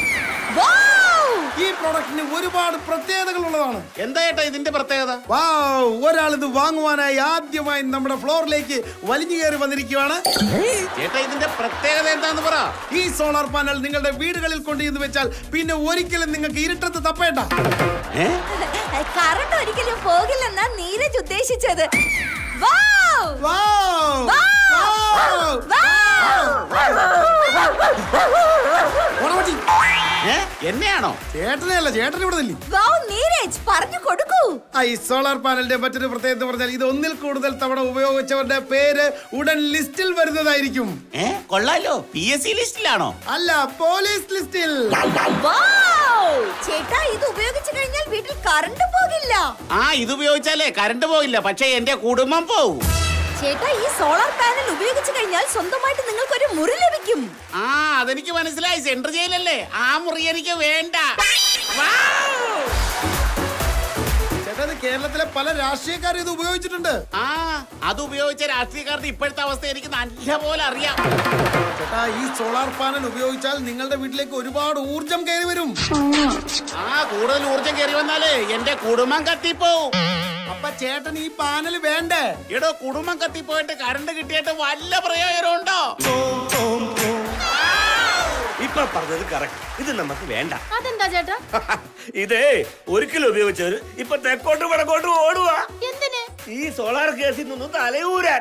ഈ പ്രോഡക്റ്റിന് ഒരുപാട് പ്രത്യേകതകൾ ഉള്ളതാണ് എന്താ ചേട്ടാ ഇതിന്റെ പ്രത്യേകത ഒരാൾ ഇത് വാങ്ങുവാനായി ആദ്യമായി നമ്മുടെ ഫ്ലോറിലേക്ക് വലിഞ്ഞു കയറി വന്നിരിക്കുകയാണ് ചേട്ടാ ഇതിന്റെ പ്രത്യേകത എന്താന്ന് പറ ഈ സോളാർ പാനൽ നിങ്ങളുടെ വീടുകളിൽ കൊണ്ടുചെന്ന് വെച്ചാൽ പിന്നെ ഒരിക്കലും നിങ്ങൾക്ക് ഇരുട്ടത്ത് തപ്പേണ്ട കറണ്ട് ഒരിക്കലും പോകില്ലെന്നാ നീരജ് ഉദ്ദേശിച്ചത് വൗ! വൗ! എന്നെയാണോ ചേട്ടനെയല്ല ചേട്ടൻ ഇവിടെ നില്ലേ വൗ, നീരജ് പറഞ്ഞു കൊടുക്കൂ ആ ഈ സോളാർ പാനലിന്റെ മറ്റൊരു പ്രത്യേകത എന്ന് പറഞ്ഞാൽ ഇത് ഒന്നിൽ കൂടുതൽ തവണ ഉപയോഗിച്ചവരുടെ പേര് ഉടൻ ലിസ്റ്റിൽ വരുന്നതായിരിക്കും കൊള്ളാലോ പി എസ് സി ലിസ്റ്റിലാണോ അല്ല പോലീസ് ലിസ്റ്റിൽ വൗ! ചേട്ടാ ഇത് ഉപയോഗിച്ചു കഴിഞ്ഞാൽ വീട്ടിൽ കറണ്ട് പോകില്ല ആ ഇത് ഉപയോഗിച്ചാലേ കറണ്ട് പോകില്ല പക്ഷെ എന്റെ കുടുംബം പോവും ചേട്ടാ ഈ സോളാർ പാനൽ ഉപയോഗിച്ചു കഴിഞ്ഞാൽ സ്വന്തമായിട്ട് നിങ്ങൾക്ക് ഒരു മുറി ലഭിക്കും ആ അതെനിക്ക് മനസ്സിലായി സെൻട്രൽ ജയിലല്ലേ ആ മുറി എനിക്ക് വേണ്ട ചേട്ടാ ഇത് കേരളത്തിലെ പല രാഷ്ട്രീയക്കാരും ഇത് ഉപയോഗിച്ചിട്ടുണ്ട് ആ അത് ഉപയോഗിച്ച രാഷ്ട്രീയക്കാരുടെ ഇപ്പോഴത്തെ അവസ്ഥ എനിക്ക് നല്ലപോലെ അറിയാം ചേട്ടാ ഈ സോളാർ പാനൽ ഉപയോഗിച്ചാൽ നിങ്ങളുടെ വീട്ടിലേക്ക് ഒരുപാട് ഊർജം കയറി വരും ആ കൂടുതൽ ഊർജം കയറി വന്നാലേ എന്റെ കുടുംബം കത്തിപ്പോവും അപ്പൊ ചേട്ടൻ ഈ പാനൽ വേണ്ടേ എടോ കുടുംബം കത്തിപ്പോയിട്ട് കറണ്ട് കിട്ടിയിട്ട് വല്ല പ്രയോജനം ഉണ്ടോ ഇപ്പൊ പറഞ്ഞത് കറക്റ്റ് ഇത് നമുക്ക് വേണ്ട അതെന്താ ചേട്ടാ ഇതേ ഒരിക്കലും ഉപയോഗിച്ചവര് ഇപ്പൊ തെക്കോട്ട് വടക്കോട്ട് ഓടുക എന്തിന് ഈ സോളാർ കേസിൽ നിന്നും തലയൂരാൻ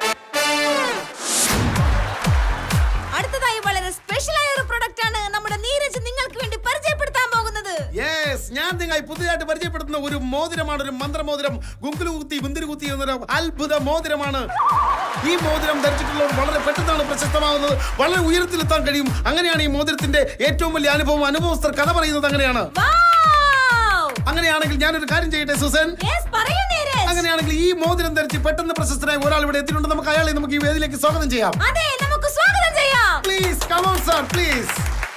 അടുത്തതായി വളരെ സ്പെഷ്യൽ ആയ ഒരു പ്രൊഡക്റ്റ് ആണ് നമ്മുടെ നീരജ് നിങ്ങൾക്ക് വേണ്ടി പരിചയപ്പെടുത്താൻ പോകുന്നത് യെസ് ഞാൻ നിങ്ങൾ പുതിയതായിട്ട് പരിചയപ്പെടുത്തുന്ന ഒരു മോതിരമാണ് ഒരു മന്ത്രമോതിരം ഗുങ്കുലു കുത്തി ബുന്തിരി കുത്തി എന്നൊരു അത്ഭുത മോതിരമാണ് ഈ മോതിരം ധരിച്ചിട്ടുള്ളവർ വളരെ പെട്ടെന്നാണ് പ്രശസ്തമാകുന്നത് വളരെ ഉയരത്തിലെത്താൻ കഴിയും അങ്ങനെയാണ് ഈ മോതിരത്തിന്റെ ഏറ്റവും വലിയ അനുഭവം അനുഭവസ്ഥർ കഥ പറയുന്നത് അങ്ങനെയാണ് അങ്ങനെയാണെങ്കിൽ ഞാനൊരു കാര്യം ചെയ്യട്ടെ സുസൻ പറയൂ നീരജ് അങ്ങനെയാണെങ്കിൽ ഈ മോതിരം ധരിച്ച് പെട്ടെന്ന് പ്രശസ്തനായ ഒരാൾ ഇവിടെ എത്തിയിട്ടുണ്ട് നമുക്ക് അയാളെ നമുക്ക് ഈ വേദിയിലേക്ക് സ്വാഗതം ചെയ്യാം അതെ നമുക്ക് സ്വാഗതം ചെയ്യാം പ്ലീസ് കമോൺ സർ പ്ലീസ്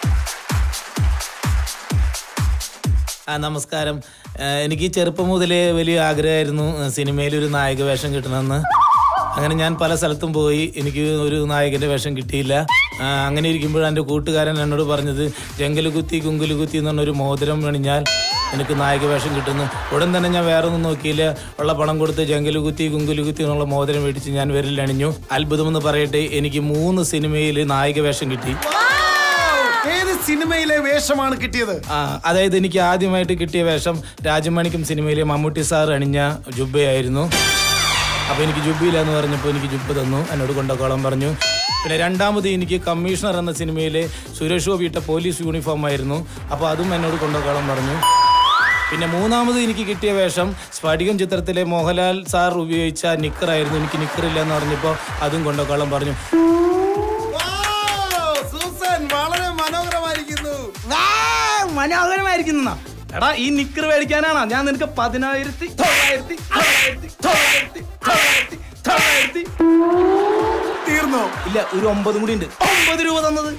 ആ നമസ്കാരം ആ, എനിക്ക് ചെറുപ്പം മുതലേ വലിയ ആഗ്രഹമായിരുന്നു സിനിമയിൽ ഒരു നായക വേഷം കിട്ടണമെന്ന് അങ്ങനെ ഞാൻ പല സ്ഥലത്തും പോയി എനിക്ക് ഒരു നായകന്റെ വേഷം കിട്ടിയില്ല ആ, അങ്ങനെ ഇരിക്കുമ്പോൾ എൻ്റെ കൂട്ടുകാരൻ എന്നോട് പറഞ്ഞത് ജങ്കല് കുത്തി കുങ്കുലു കുത്തി എന്ന് പറഞ്ഞൊരു മോതിരം അണിഞ്ഞാൽ എനിക്ക് നായക വേഷം കിട്ടുന്നു ഉടൻ തന്നെ ഞാൻ വേറെ ഒന്നും നോക്കിയില്ല ഉള്ള പണം കൊടുത്ത് ജങ്കല് കുത്തി കുങ്കുലു കുത്തി എന്നുള്ള മോതിരം മേടിച്ച് ഞാൻ വിരലണിഞ്ഞു അത്ഭുതമെന്ന് പറയട്ടെ എനിക്ക് മൂന്ന് സിനിമയിൽ നായക വേഷം കിട്ടി ഏത് സിനിമയിലെ വേഷമാണ് കിട്ടിയത് ആ, അതായത് എനിക്ക് ആദ്യമായിട്ട് കിട്ടിയ വേഷം രാജമാണിക്യം സിനിമയിലെ മമ്മൂട്ടി സാർ അണിഞ്ഞ ജുബയായിരുന്നു അപ്പോൾ എനിക്ക് ജുബിയില്ല എന്ന് പറഞ്ഞപ്പോൾ എനിക്ക് ജുബ് തന്നു എന്നോട് കൊണ്ടുപോകോളം പറഞ്ഞു പിന്നെ രണ്ടാമത് എനിക്ക് കമ്മീഷണർ എന്ന സിനിമയിലെ സുരേഷ് ഗോപി ഇട്ട പോലീസ് യൂണിഫോം ആയിരുന്നു അപ്പോൾ അതും എന്നോട് കൊണ്ടുപോകോളം പറഞ്ഞു പിന്നെ മൂന്നാമത് എനിക്ക് കിട്ടിയ വേഷം സ്ഫടികം ചിത്രത്തിലെ മോഹൻലാൽ സാർ ഉപയോഗിച്ച നിക്കറായിരുന്നു എനിക്ക് നിക്കറില്ല എന്ന് പറഞ്ഞപ്പോൾ അതും കൊണ്ടുപോകോളം പറഞ്ഞു സൂസൻ വളരെ മനോഹരമായിരിക്കുന്നു മനോഹരമായിരിക്കുന്ന എടാ ഈ നിക്കർ മേടിക്കാനാണോ ഞാൻ നിനക്ക് പതിനായിരത്തി തൊള്ളായിരത്തി തൊള്ളായിരത്തി തൊള്ളായിരത്തി തൊള്ളായിരത്തി തൊള്ളായിരത്തി തീർന്നോ ഇല്ല ഒരു ഒമ്പതും കൂടി ഉണ്ട് ഒമ്പത് രൂപ തന്നത്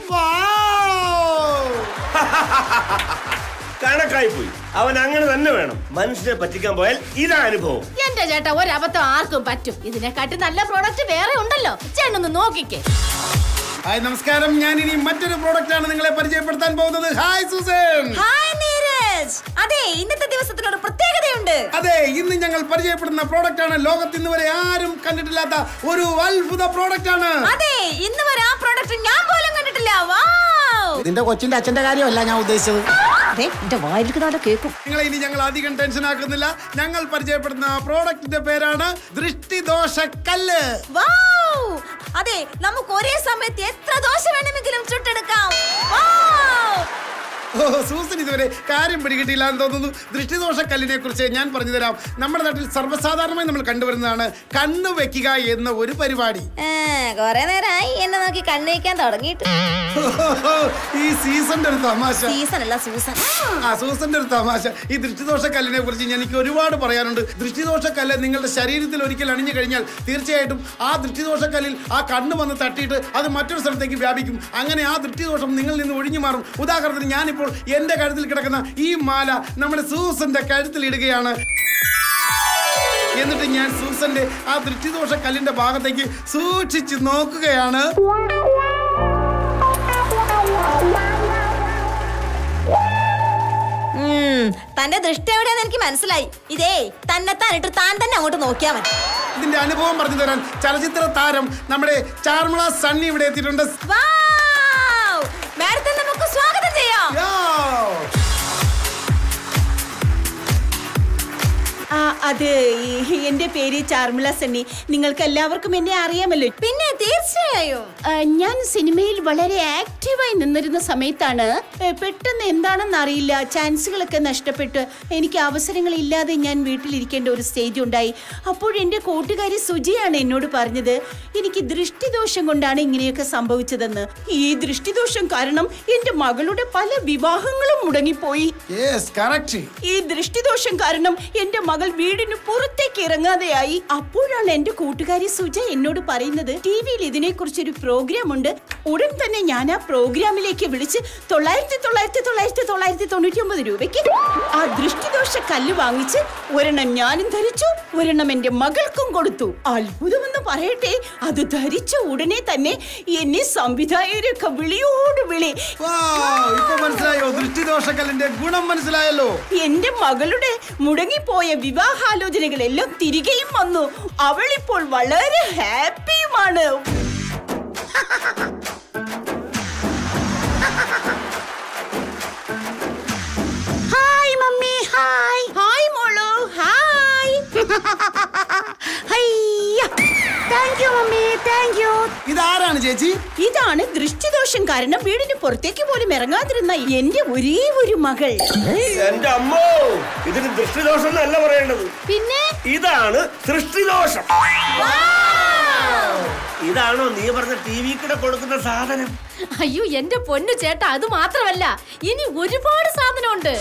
കണക്കായി പോയി അവൻ അങ്ങനെ തന്നെ വേണം മനുഷ്യനെ പറ്റിക്കാൻ പോയാൽ ഇതാ അനുഭവം എന്റെ ചേട്ടാ ഒരബദ്ധം ആർക്കും പറ്റും ഇതിനെക്കാട്ടി നല്ല പ്രോഡക്റ്റ് വേറെ ഉണ്ടല്ലോ ചേട്ടനൊന്ന് നോക്കിക്കേ ഹായ് നമസ്കാരം ഞാൻ ഇനി മറ്റൊരു പ്രോഡക്റ്റ് ആണ് നിങ്ങളെ പരിചയപ്പെടുത്താൻ പോകുന്നത് ഹായ് സൂസൻ ഹായ് നീരജ് അതെ ഇന്നത്തെ ദിവസത്തിനൊരു പ്രത്യേകതയുണ്ട് അതെ ഇന്ന് ഞങ്ങൾ പരിചയപ്പെടുന്ന പ്രോഡക്റ്റ് ആണ് ലോകത്ത് ഇന്ന് വരെ ആരും കണ്ടിട്ടില്ലാത്ത ഒരു അത്ഭുത പ്രോഡക്റ്റ് ആണ് അതെ ഇന്ന് വരെ ആ പ്രോഡക്റ്റ് ഞാൻ പോലും കണ്ടിട്ടില്ല വൗ നിന്റെ കൊച്ചിന്റെ അച്ഛന്റെ കാര്യമല്ല ഞാൻ ഉദ്ദേശിച്ചത് അതെ എന്റെ വായിലിരിക്കുന്ന കേൾക്കും നിങ്ങളെ ഇനി ഞങ്ങൾ അധികം ടെൻഷൻ ആക്കുന്നില്ല ഞങ്ങൾ പരിചയപ്പെടുന്ന പ്രോഡക്റ്റിന്റെ പേരാണ് ദൃഷ്ടിദോഷ കല്ല് വൗ അതെ നമുക്ക് ഒരേ സമയത്ത് എത്ര ദോശ വേണമെങ്കിലും ചുട്ടെടുക്കാം വൗ ഓ സൂസൻ ഇതുവരെ കാര്യം പിടികിട്ടില്ല എന്ന് തോന്നുന്നു ദൃഷ്ടിദോഷ കല്ലിനെ കുറിച്ച് ഞാൻ പറഞ്ഞു തരാം നമ്മുടെ നാട്ടിൽ സർവ്വസാധാരണമായി നമ്മൾ കണ്ടുവരുന്നതാണ് കണ്ണ് വെക്കുക എന്ന ഒരു പരിപാടി കൊറേ നേരമായി എന്നെ നോക്കി കണ്ണുവയ്ക്കാൻ തുടങ്ങിയിട്ട് ഈ സീസണിന്റെ ഒരു തമാശ സീസൺ അല്ല സൂസൻ ആ സൂസന്റെ ഒരു തമാശ ഈ ദൃഷ്ടിദോഷ കല്ലിനെ കുറിച്ച് എനിക്ക് ഒരുപാട് പറയാനുണ്ട് ദൃഷ്ടിദോഷ കല്ല് നിങ്ങളുടെ ശരീരത്തിൽ ഒരിക്കൽ അണിഞ്ഞു കഴിഞ്ഞാൽ തീർച്ചയായിട്ടും ആ ദൃഷ്ടിദോഷ കല്ലിൽ ആ കണ്ണ് വന്ന് തട്ടിയിട്ട് അത് മറ്റൊരു സ്ഥലത്തേക്ക് വ്യാപിക്കും അങ്ങനെ ആ ദൃഷ്ടിദോഷം നിങ്ങളിൽ നിന്ന് ഒഴിഞ്ഞു മാറും ഉദാഹരണത്തിന് ഞാനിപ്പോൾ എന്റെ കഴുത്തിൽ കിടക്കുന്ന ഈ മാല നമ്മുടെ സൂസന്റെ കഴുത്തിൽ ഇടുകയാണ് എന്നിട്ട് ഞാൻ സൂസന്റെ ആ ദൃഷ്ടിദോഷ കല്ലിന്റെ ഭാഗത്തേക്ക് സൂക്ഷിച്ച് നോക്കുകയാണ് ഉം, തന്റെ ദൃഷ്ടി എവിടെയാന്ന് എനിക്ക് മനസ്സിലായി ഇതേ തന്നെ താനിട്ട് താൻ തന്നെ അങ്ങോട്ട് നോക്കിയാ മതി ഇതിന്റെ അനുഭവം പറഞ്ഞു തരാൻ ചലച്ചിത്ര താരം നമ്മുടെ ചാർമിള സണ്ണി ഇവിടെ എത്തിയിട്ടുണ്ട് മാഡത്തെ നമുക്ക് സ്വാഗതം ചെയ്യാം ആ അത് ഈ എന്റെ പേര് ചാർമിള സണ്ണി നിങ്ങൾക്ക് എല്ലാവർക്കും എന്നെ അറിയാമല്ലോ പിന്നെ തീർച്ചയായും ആ, ഞാൻ സിനിമയിൽ വളരെ ആക്റ്റീവായി നിന്നിരുന്ന സമയത്താണ് ഏ, പെട്ടെന്ന് എന്താണെന്ന് അറിയില്ല ചാൻസുകളൊക്കെ നഷ്ടപ്പെട്ട് എനിക്ക് അവസരങ്ങൾ ഇല്ലാതെ ഞാൻ വീട്ടിലിരിക്കേണ്ട ഒരു സ്റ്റേജ് ഉണ്ടായി അപ്പോൾ എൻ്റെ കൂട്ടുകാരി സുജിയാണ് എന്നോട് പറഞ്ഞത് എനിക്ക് ദൃഷ്ടിദോഷം കൊണ്ടാണ് ഇങ്ങനെയൊക്കെ സംഭവിച്ചതെന്ന് ഈ ദൃഷ്ടിദോഷം കാരണം എൻ്റെ മകളുടെ പല വിവാഹങ്ങളും മുടങ്ങിപ്പോയി ഈ ദൃഷ്ടിദോഷം കാരണം എന്റെ മകൾ വീടിന് പുറത്തേക്ക് ഇറങ്ങാതെയായി അപ്പോഴാണ് എന്റെ കൂട്ടുകാരി സുജ എന്നോട് പറയുന്നത് ടി വിയിൽ ഇതിനെ കുറിച്ചൊരു പ്രോഗ്രാം ഉണ്ട് ഉടൻ തന്നെ ഞാൻ ആ പ്രോഗ്രാമിലേക്ക് വിളിച്ച് തൊള്ളായിരത്തി തൊള്ളായിരത്തി തൊള്ളായിരത്തി തൊള്ളായിരത്തി തൊണ്ണൂറ്റി ഒമ്പത് രൂപയ്ക്ക് ആ ദൃഷ്ടിദോഷ കല്ല് വാങ്ങിച്ച് ഒരെണ്ണം ഞാനും ധരിച്ചു ഒരെണ്ണം എന്റെ മകൾക്കും കൊടുത്തു അത്ഭുതമെന്ന് പറയട്ടെ അത് ധരിച്ച ഉടനെ തന്നെ എന്നെ സംവിധായകരൊക്കെ വിളിയോട് വിളി ഇപ്പൊ മനസ്സിലായോ ദൃഷ്ടിദോഷക്കല്ലിന്റെ ഗുണം മനസ്സിലായല്ലോ എന്റെ മകളുടെ മുടങ്ങിപ്പോയ വിവാഹാലോചനകളെല്ലാം തിരികെയും വന്നു അവൾ ഇപ്പോൾ വളരെ ഹാപ്പിയുമാണ് ഹായ് മമ്മി ഹായ് ഹായ് മോളു hi thank you mummy thank you ഇതാരാണ് ചേച്ചി ഇതാണ് ദൃഷ്ടിദോഷം കാരണം വീടിന് പുറത്തേക്ക് പോലും ഇറങ്ങാതിരുന്ന എന്റെ ഒരേ ഒരു മകൾ എന്റെ അമ്മോ ഇതിന് ദൃഷ്ടിദോഷം എന്നല്ല പറയേണ്ടത് പിന്നെ ഇതാണ് സൃഷ്ടിദോഷം ഇതാണോ നീ പറഞ്ഞ ടി വി കൂടെ കൊടുക്കുന്ന സാധനം അയ്യോ എന്റെ പൊന്നു ചേട്ടാ അത് മാത്രമല്ല ഇനി ഒരുപാട് സാധനമുണ്ട്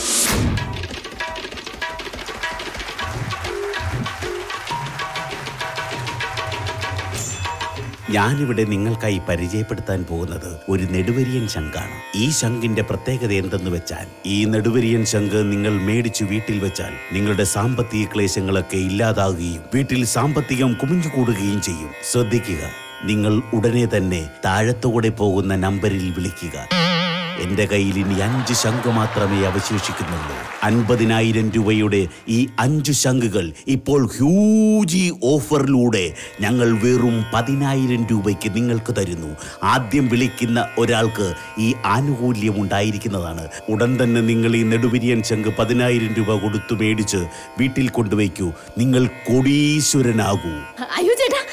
ഞാനിവിടെ നിങ്ങൾക്കായി പരിചയപ്പെടുത്താൻ പോകുന്നത് ഒരു നെടുവരിയൻ ശംഖാണ് ഈ ശംഖിന്റെ പ്രത്യേകത എന്തെന്ന് വെച്ചാൽ ഈ നെടുവരിയൻ ശംഖ് നിങ്ങൾ മേടിച്ചു വീട്ടിൽ വെച്ചാൽ നിങ്ങളുടെ സാമ്പത്തിക ക്ലേശങ്ങളൊക്കെ ഇല്ലാതാകുകയും വീട്ടിൽ സാമ്പത്തികം കുമിഞ്ഞുകൂടുകയും ചെയ്യും ശ്രദ്ധിക്കുക നിങ്ങൾ ഉടനെ തന്നെ താഴത്തോടെ പോകുന്ന നമ്പറിൽ വിളിക്കുക എന്റെ കയ്യിൽ ഇനി അഞ്ച് ശംഖ് മാത്രമേ അവശേഷിക്കുന്നുള്ളൂ അൻപതിനായിരം രൂപയുടെ ഈ അഞ്ച് ശംഖുകൾ ഇപ്പോൾ ഹ്യൂജി ഓഫറിലൂടെ ഞങ്ങൾ വെറും പതിനായിരം രൂപയ്ക്ക് നിങ്ങൾക്ക് തരുന്നു ആദ്യം വിളിക്കുന്ന ഒരാൾക്ക് ഈ ആനുകൂല്യം ഉണ്ടായിരിക്കുന്നതാണ് ഉടൻ തന്നെ നിങ്ങൾ ഈ നെടുവിരിയൻ ശംഖ് പതിനായിരം രൂപ കൊടുത്തു മേടിച്ച് വീട്ടിൽ കൊണ്ടുവയ്ക്കൂ നിങ്ങൾ കൊടീശ്വരനാകൂ അയ്യോ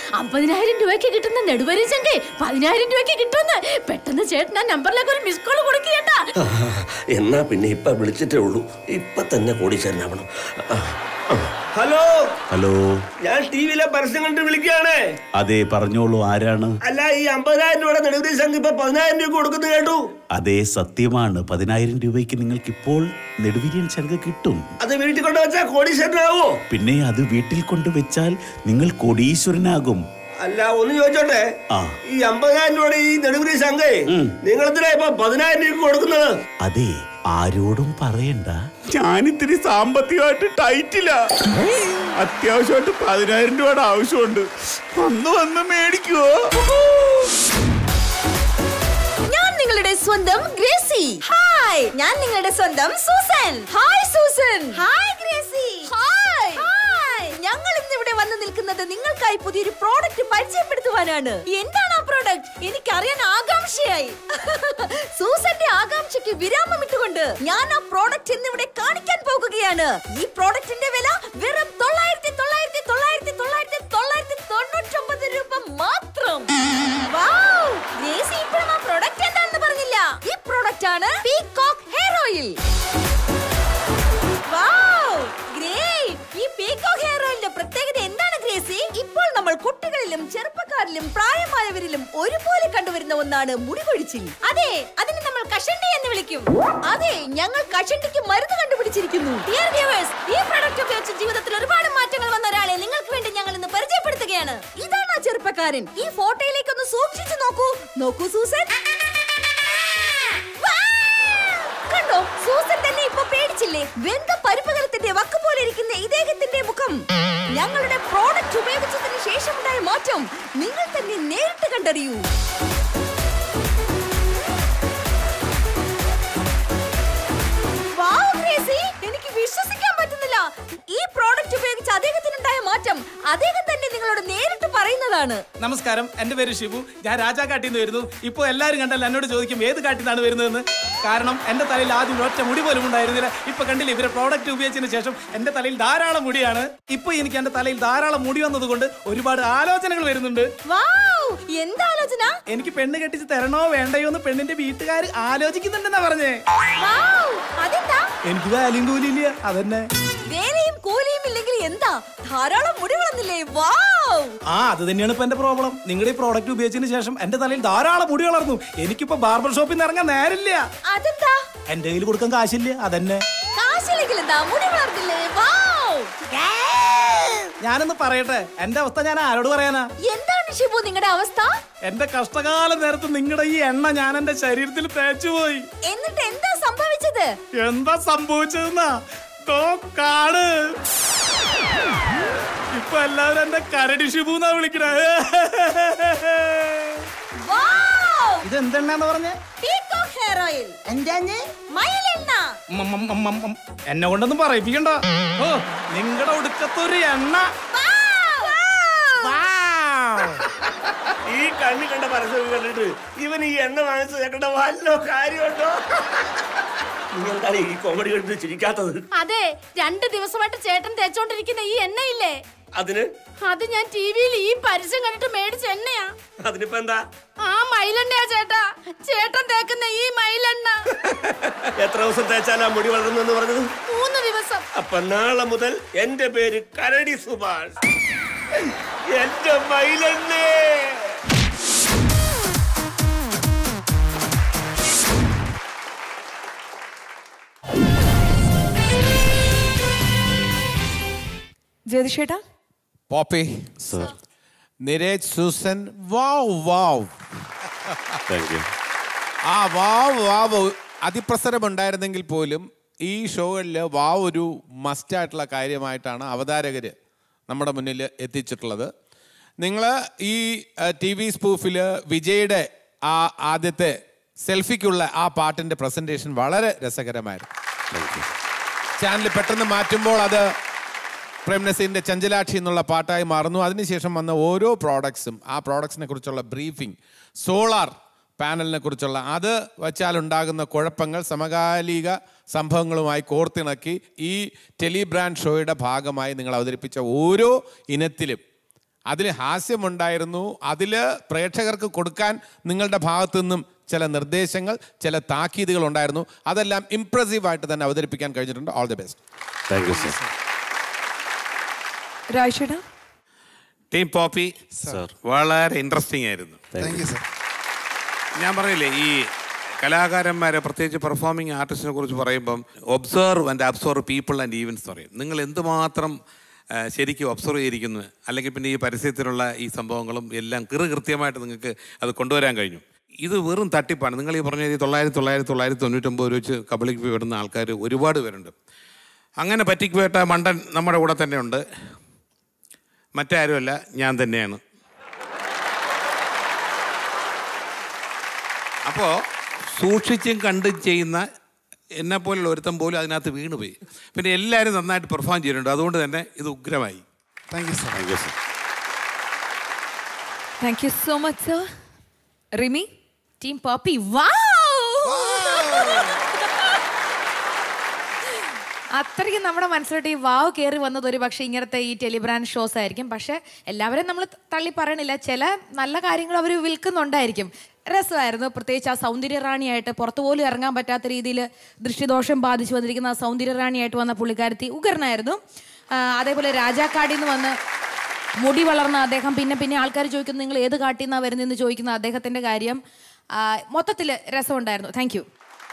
അമ്പതിനായിരം രൂപയ്ക്ക് കിട്ടുന്ന നെടുവരി ചങ്കെ പതിനായിരം രൂപയ്ക്ക് കിട്ടുമെന്ന് പെട്ടെന്ന് ചേട്ടൻ ആ നമ്പറിലേക്ക് ഒരു മിസ് കോൾ കൊടുക്കേട്ടാ എന്നാ പിന്നെ ഇപ്പൊ വിളിച്ചിട്ടേ ഉള്ളൂ ഇപ്പൊ തന്നെ കോടീശ്വരനാവണം ഹലോ ഹലോ ഞാൻ ടി വിയിലെ പരസ്യം കണ്ട് വിളിക്കുകയാണേ അതെ പറഞ്ഞോളൂ ആരാണ് അല്ല ഈ അമ്പതിനായിരം രൂപയുടെ നെടുപടി സംഘം ഇപ്പൊ പതിനായിരം രൂപ കൊടുക്കുന്നു കേട്ടു അതെ സത്യമാണ് പതിനായിരം രൂപയ്ക്ക് നിങ്ങൾക്ക് ഇപ്പോൾ നെടുവിരിയൻ ശംഖ കിട്ടും അത് വീട്ടിൽ കൊണ്ടുവച്ചാ കോടീശ്വരനാവോ പിന്നെ അത് വീട്ടിൽ കൊണ്ടുവച്ചാൽ നിങ്ങൾ കോടീശ്വരനാകും അല്ല ഒന്ന് ചോദിച്ചോട്ടെ ആ ഈ അമ്പതിനായിരം രൂപയുടെ ഈ നെടുപടി സംഘേ നിങ്ങൾ എന്തിനാ ഇപ്പൊ പതിനായിരം രൂപ കൊടുക്കുന്നത് അതെ ആരോടും പറയണ്ട ഞാനിത്തിരി സാമ്പത്തികമായിട്ട് ടൈറ്റില്ല അത്യാവശ്യമായിട്ട് പതിനായിരം രൂപയുടെ ആവശ്യമുണ്ട് വന്ന് വന്ന് മേടിക്കുവോ ഞാൻ നിങ്ങളുടെ സ്വന്തം ഗ്രേസി ഹായ് ഞാൻ നിങ്ങളുടെ സ്വന്തം Susan hi Susan hi Gracy hi hi ഞങ്ങൾ ഇന്ന് ഇവിടെ വന്ന് നിൽക്കുന്നത് നിങ്ങൾക്കായി പുതിയൊരു പ്രോഡക്റ്റ് പരിചയപ്പെടുത്തുവാനാണ് എന്താണ് ആ പ്രോഡക്റ്റ് എനിക്കറിയാൻ ആകാംക്ഷയായി സൂസന്റെ ആകാംക്ഷയ്ക്ക് വിരാമം ഇട്ടുകൊണ്ട് ഞാൻ ആ പ്രോഡക്റ്റ് ഇന്ന് ഇവിടെ കാണിക്കാൻ പോകുകയാണ് ഈ പ്രോഡക്റ്റിന്റെ വില വെറും തൊള്ളായിരത്തി തൊള്ളായിരത്തി തൊള്ളായിരത്തി തൊള്ളായിരത്തി തൊള്ളായിരത്തി തൊണ്ണൂറ്റൊമ്പത് രൂപ മാത്രം വൗ! ഗ്രേസി ഇപ്പോഴും ആ പ്രോഡക്റ്റ് എന്താണെന്ന് പറഞ്ഞില്ല ഈ പ്രോഡക്റ്റ് ആണ് പീകോക്ക് ഹെയർ ഓയിൽ ഈ പീകോക്ക് ഹെയർ ഓയിലിന്റെ പ്രത്യേകത എന്താണ് ഗ്രേസി ഇപ്പോൾ നമ്മൾ കുട്ടികളിലും ചെറുപ്പക്കാരിലും പ്രായമായവരിലും ഒരുപോലെ കണ്ടുവരുന്ന ഒന്നാണ് മുടി കൊഴിച്ചിൽ അതെ അതിനെ നമ്മൾ കഷണ്ടി എന്ന് വിളിക്കും അതെ ഞങ്ങൾ കഷണ്ടിക്ക് മരുന്ന് കണ്ടുപിടിച്ചിരിക്കുന്നു Dear viewers, ഈ പ്രൊഡക്റ്റ് ഉപയോഗിച്ച് ജീവിതത്തിൽ ഒരുപാട് മാറ്റങ്ങൾ വന്ന ഒരാളെ നിങ്ങൾക്ക് വേണ്ടി ഞങ്ങൾ ഇന്ന് പരിചയപ്പെടുത്തുകയാണ് ഇതാണ് ആ ചെറുപ്പക്കാരൻ ഈ ഫോട്ടോയിലേക്ക് ഒന്ന് സൂക്ഷിച്ചു നോക്കൂ നോക്കൂ സൂസൻ കണ്ടോ സൂസൻ തന്നെ ഇപ്പൊ പേടിച്ചില്ലേ വെന്ത പരിപ്പകരത്തിന്റെ വക്ക് പോലെ ഇരിക്കുന്ന ഇദ്ദേഹത്തിന്റെ മുഖം ഞങ്ങളുടെ പ്രോഡക്റ്റ് ഉപയോഗിച്ചതിന് ശേഷമുണ്ടായ മാറ്റം നിങ്ങൾ തന്നെ നേരിട്ട് കണ്ടറിയൂ Wow, Gracie! എനിക്ക് വിശ്വസിക്കാൻ പറ്റുന്നില്ല ഈ പ്രോഡക്റ്റ് ഉപയോഗിച്ച് അദ്ദേഹത്തിനുണ്ടായ മാറ്റം അദ്ദേഹം തന്നെ നിങ്ങളോട് നേരിട്ട് പറയുന്നതാണ് നമസ്കാരം എന്റെ പേര് ഷിബു ഞാൻ രാജാക്കാട്ടിൽ നിന്ന് വരുന്നു ഇപ്പോൾ എല്ലാവരും കണ്ടല്ലോ എന്നോട് ചോദിക്കും ഏത് കാട്ടിൽ നിന്നാണ് വരുന്നതെന്ന് കാരണം എന്റെ തലയിൽ ആദ്യം ഒറ്റ മുടി പോലും ഉണ്ടായിരുന്നില്ല ഇപ്പൊ കണ്ടില്ല ഇവരെ പ്രോഡക്റ്റ് ഉപയോഗിച്ചതിന് ശേഷം എന്റെ തലയിൽ ധാരാളം മുടിയാണ് ഇപ്പൊ എനിക്ക് എന്റെ തലയിൽ ധാരാളം മുടി വന്നതുകൊണ്ട് ഒരുപാട് ആലോചനകൾ വരുന്നുണ്ട് വാവ് എന്താ ആലോചന എനിക്ക് പെണ്ണ് കെട്ടിച്ച് തരണോ വേണ്ടയോ എന്ന് പെണ്ണിന്റെ വീട്ടുകാർ ആലോചിക്കുന്നുണ്ടെന്നാ പറഞ്ഞേ വാവ് അതെന്താ എനിക്ക് വാല്യം കൂലിയില്ല അതന്നെ വേലയും കൂലിയും ഇല്ലെങ്കിൽ എന്താ ധാരാളം മുടി വളർന്നില്ലേ വാവ് ആ അത് തന്നെയാണ് ഇപ്പൊ എന്റെ പ്രോബ്ലം നിങ്ങളുടെ ഈ പ്രോഡക്റ്റ് ഉപയോഗിച്ചതിന് ശേഷം എന്റെ തലയിൽ ധാരാളം മുടി വളർന്നു എനിക്കിപ്പോ ബാർബർ ഷോപ്പിൽ നിന്ന് ഇറങ്ങാൻ നേരില്ല അതെന്താ എന്റെ കയ്യിൽ കൊടുക്കാൻ കാശില്ല അതന്നെ കാശില്ലെങ്കിൽ എന്താ മുടി വളർന്നില്ലേ വാവ് ഞാനൊന്ന് പറയട്ടെ എന്റെ അവസ്ഥ ഞാൻ ആരോട് പറയാനാ എന്താണ് ഷിബു നിങ്ങളുടെ അവസ്ഥ എന്റെ കഷ്ടകാല നേരത്ത് നിങ്ങളുടെ ഈ എണ്ണ ഞാൻ എന്റെ ശരീരത്തിൽ തേച്ചു പോയി എന്നിട്ട് എന്താ സംഭവിച്ചത് എന്താ സംഭവിച്ചതെന്നാ തോ കാട് ഇപ്പൊ എല്ലാവരും എന്റെ കരടി ഷിബുന്നാ വിളിക്കണേ വാവ് ഇതെന്തെണ്ണാന്ന് പറഞ്ഞേ പീകോക്ക് ഹെയർ ഓയിൽ എന്താണ് മയിലെണ്ണ മം, മം, മം, മം, മം. എന്നെ കൊണ്ടൊന്നും പറയിപ്പിക്കണ്ട ഓ നിങ്ങളുടെ ഒടുക്കത്തൊരു എണ്ണ ഈ കണ്ണി കണ്ട പരസ്യം കണ്ടിട്ട് ഇവൻ ഈ എണ്ണ വാങ്ങിച്ചു കേട്ട വല്ലോ കാര്യമുണ്ടോ നീ എന്താണ് ഈ കോമഡി കണ്ടിട്ട് ചിരിക്കാത്തത് അതെ രണ്ട് ദിവസമായിട്ട് ചേട്ടൻ തേച്ചോണ്ടിരിക്കുന്ന ഈ എണ്ണയില്ലേ അതിന് അത് ഞാൻ ടി വിയിൽ ഈ പരസ്യം കണ്ടിട്ട് മേടിച്ച എണ്ണയാ അതിനിപ്പോ എന്താ ആ മയിലെണ്ണയാ ചേട്ടാ ചേട്ടൻ തേക്കുന്ന ഈ മയിലെണ്ണ എത്ര ദിവസം തേച്ചാലാ മുടി വളർന്നു എന്ന് പറഞ്ഞത് മൂന്ന് ദിവസം അപ്പൊ നാളെ മുതൽ എന്റെ പേര് കരടി സുഭാഷ് എന്റെ മയിലെണ്ണേ ജ്യോതിഷേട്ടാ Poppy sir Niraj Susan wow wow thank you ah wow വാവ് അതിപ്രസരം ഉണ്ടായിരുന്നെങ്കിൽ പോലും ഈ ഷോകളിൽ വാവ് ഒരു മസ്റ്റായിട്ടുള്ള കാര്യമായിട്ടാണ് അവതാരകർ നമ്മുടെ മുന്നിൽ എത്തിച്ചിട്ടുള്ളത് നിങ്ങൾ ഈ ടി വി സ്പൂഫിൽ വിജയുടെ ആ ആദ്യത്തെ സെൽഫിക്കുള്ള ആ പാട്ടിൻ്റെ പ്രസൻറ്റേഷൻ വളരെ രസകരമായിരുന്നു ചാനൽ പെട്ടെന്ന് മാറ്റുമ്പോൾ അത് പ്രേംനസീറിൻ്റെ ചഞ്ചലാക്ഷി എന്നുള്ള പാട്ടായി മാറുന്നു അതിനുശേഷം വന്ന ഓരോ പ്രോഡക്ട്സും ആ പ്രോഡക്ട്സിനെ കുറിച്ചുള്ള ബ്രീഫിംഗ് സോളാർ പാനലിനെ കുറിച്ചുള്ള അത് വച്ചാലുണ്ടാകുന്ന കുഴപ്പങ്ങൾ സമകാലിക സംഭവങ്ങളുമായി കോർത്തിണക്കി ഈ ടെലി ബ്രാൻഡ് ഷോയുടെ ഭാഗമായി നിങ്ങൾ അവതരിപ്പിച്ച ഓരോ ഇനത്തിലും അതിൽ ഹാസ്യമുണ്ടായിരുന്നു അതിൽ പ്രേക്ഷകർക്ക് കൊടുക്കാൻ നിങ്ങളുടെ ഭാഗത്തു നിന്നും ചില നിർദ്ദേശങ്ങൾ ചില താക്കീതുകൾ ഉണ്ടായിരുന്നു അതെല്ലാം ഇംപ്രസീവായിട്ട് തന്നെ അവതരിപ്പിക്കാൻ കഴിഞ്ഞിട്ടുണ്ട് all the best thank you sir രാജേട്ടാ ടീം പോപ്പി സർ വളരെ ഇൻട്രസ്റ്റിംഗ് ആയിരുന്നു താങ്ക് യു ഞാൻ പറയില്ലേ ഈ കലാകാരന്മാരെ പ്രത്യേകിച്ച് പെർഫോമിംഗ് ആർട്ടിസ്റ്റിനെ കുറിച്ച് പറയുമ്പം observe and absorb people and events എന്ന് പറയും നിങ്ങൾ എന്തുമാത്രം ആ, ശരിക്കും ഒബ്സർവ് ചെയ്തിരിക്കുന്നു അല്ലെങ്കിൽ പിന്നെ ഈ പരസ്യത്തിലുള്ള ഈ സംഭവങ്ങളും എല്ലാം കൃ കൃത്യമായിട്ട് നിങ്ങൾക്ക് അത് കൊണ്ടുവരാൻ കഴിഞ്ഞു ഇത് വെറും തട്ടിപ്പാണ് നിങ്ങൾ ഈ പറഞ്ഞ ഈ തൊള്ളായിരത്തി തൊള്ളായിരത്തി തൊള്ളായിരത്തി തൊണ്ണൂറ്റൊമ്പത് രൂപ വെച്ച് കബളിക്ക് വിടുന്ന ആൾക്കാർ ഒരുപാട് പേരുണ്ട് അങ്ങനെ പറ്റിക്കുവേട്ട മണ്ടൻ നമ്മുടെ കൂടെ തന്നെ ഉണ്ട് മറ്റാരുമല്ല ഞാൻ തന്നെയാണ് അപ്പോൾ സൂക്ഷിച്ചും കണ്ടും ചെയ്യുന്ന എന്നെ പോലുള്ള ഒരുത്തം പോലും അതിനകത്ത് വീണുപോയി പിന്നെ എല്ലാവരും നന്നായിട്ട് പെർഫോം ചെയ്തിട്ടുണ്ട് അതുകൊണ്ട് തന്നെ ഇത് ഉഗ്രമായി thank you sir thank you sir thank you so much sir Rimi team Poppy വാ അത്രയ്ക്കും നമ്മുടെ മനസ്സിലോട്ട് ഈ വാവ് കയറി വന്നത് ഒരു പക്ഷേ ഇങ്ങനത്തെ ഈ ടെലിബ്രാൻഡ് ഷോസ് ആയിരിക്കും പക്ഷെ എല്ലാവരും നമ്മൾ തള്ളി പറയണില്ല ചില നല്ല കാര്യങ്ങൾ അവർ വിൽക്കുന്നുണ്ടായിരിക്കും രസമായിരുന്നു പ്രത്യേകിച്ച് ആ സൗന്ദര്യ റാണിയായിട്ട് പുറത്തു പോലും ഇറങ്ങാൻ പറ്റാത്ത രീതിയിൽ ദൃഷ്ടിദോഷം ബാധിച്ചു വന്നിരിക്കുന്ന ആ സൗന്ദര്യ റാണിയായിട്ട് വന്ന പുള്ളിക്കാരത്തി ഉഗ്രനായിരുന്നു ആ, അതേപോലെ രാജാക്കാടിൽ നിന്ന് വന്ന് മുടി വളർന്ന അദ്ദേഹം പിന്നെ പിന്നെ ആൾക്കാർ ചോദിക്കുന്നു നിങ്ങൾ ഏത് കാട്ടിൽ നിന്നാണ് വരുന്നതെന്ന് ചോദിക്കുന്ന അദ്ദേഹത്തിൻ്റെ കാര്യം മൊത്തത്തിൽ രസമുണ്ടായിരുന്നു താങ്ക് യു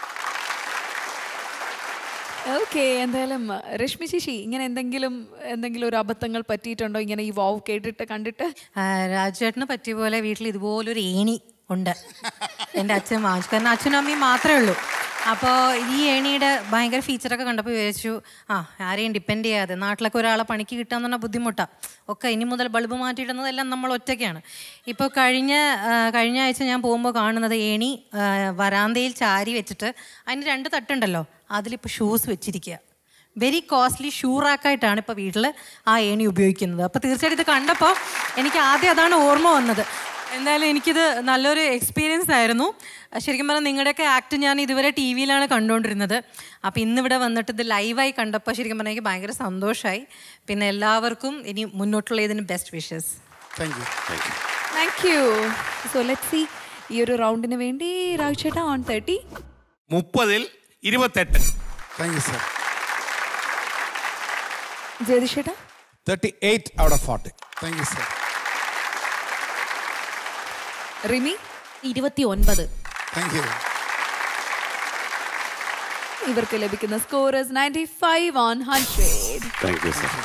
ഓക്കെ എന്തായാലും രശ്മി ശശി ഇങ്ങനെ എന്തെങ്കിലും എന്തെങ്കിലും ഒരു അബദ്ധങ്ങൾ പറ്റിയിട്ടുണ്ടോ ഇങ്ങനെ ഈ വാവ് കേട്ടിട്ട് കണ്ടിട്ട് രാജുവേട്ടന് പറ്റിയ പോലെ വീട്ടിൽ ഇതുപോലൊരു ഏണി ഉണ്ട് എൻ്റെ അച്ഛൻ വാങ്ങിച്ചു കാരണം അച്ഛനും അമ്മയും മാത്രമേ ഉള്ളൂ അപ്പോൾ ഈ ഏണിയുടെ ഭയങ്കര ഫീച്ചറൊക്കെ കണ്ടപ്പോൾ വിചാരിച്ചു ആ ആരെയും ഡിപ്പെൻഡ് ചെയ്യാതെ നാട്ടിലൊക്കെ ഒരാളെ പണിക്ക് കിട്ടുക എന്ന് പറഞ്ഞാൽ ബുദ്ധിമുട്ടാണ് ഒക്കെ ഇനി മുതൽ ബൾബ് മാറ്റിയിടുന്നതെല്ലാം നമ്മൾ ഒറ്റയ്ക്കാണ് ഇപ്പോൾ കഴിഞ്ഞ ആ, കഴിഞ്ഞ ആഴ്ച ഞാൻ പോകുമ്പോൾ കാണുന്നത് ഏണി ആ, വരാന്തയിൽ ചാരി വെച്ചിട്ട് അതിന് രണ്ട് തട്ടുണ്ടല്ലോ അതിലിപ്പോൾ ഷൂസ് വെച്ചിരിക്കുക വെരി കോസ്റ്റ്ലി ഷൂ റാക്കായിട്ടാണ് ഇപ്പോൾ വീട്ടിൽ ആ ഏണി ഉപയോഗിക്കുന്നത് അപ്പോൾ തീർച്ചയായിട്ടും ഇത് കണ്ടപ്പോൾ എനിക്ക് ആദ്യം അതാണ് ഓർമ്മ വന്നത് എന്തായാലും എനിക്കിത് നല്ലൊരു എക്സ്പീരിയൻസ് ആയിരുന്നു ശരിക്കും പറഞ്ഞാൽ നിങ്ങളുടെയൊക്കെ ആക്ട് ഞാൻ ഇതുവരെ ടി വിയിലാണ് കണ്ടുകൊണ്ടിരുന്നത് അപ്പോൾ ഇന്നിവിടെ വന്നിട്ട് ഇത് ലൈവായി കണ്ടപ്പോൾ ശരിക്കും പറഞ്ഞാൽ എനിക്ക് ഭയങ്കര സന്തോഷമായി പിന്നെ എല്ലാവർക്കും ഇനി മുന്നോട്ടുള്ള ഇതിന് best wishes thank you thank you so let see ഈ ഒരു റൗണ്ടിന് വേണ്ടി രാജേട്ടാ ഓൺ തേർട്ടി മുപ്പതിൽ ഇരുപത്തെട്ട് താങ്ക് യു സർ ജയതിഷേട്ടാ thirty eight out of forty thank you sir Rimi ഇരുപത്തി ഒൻപത് താങ്ക് യു ഇവർക്ക് ലഭിക്കുന്ന scorers ninety five on hundred thank you sir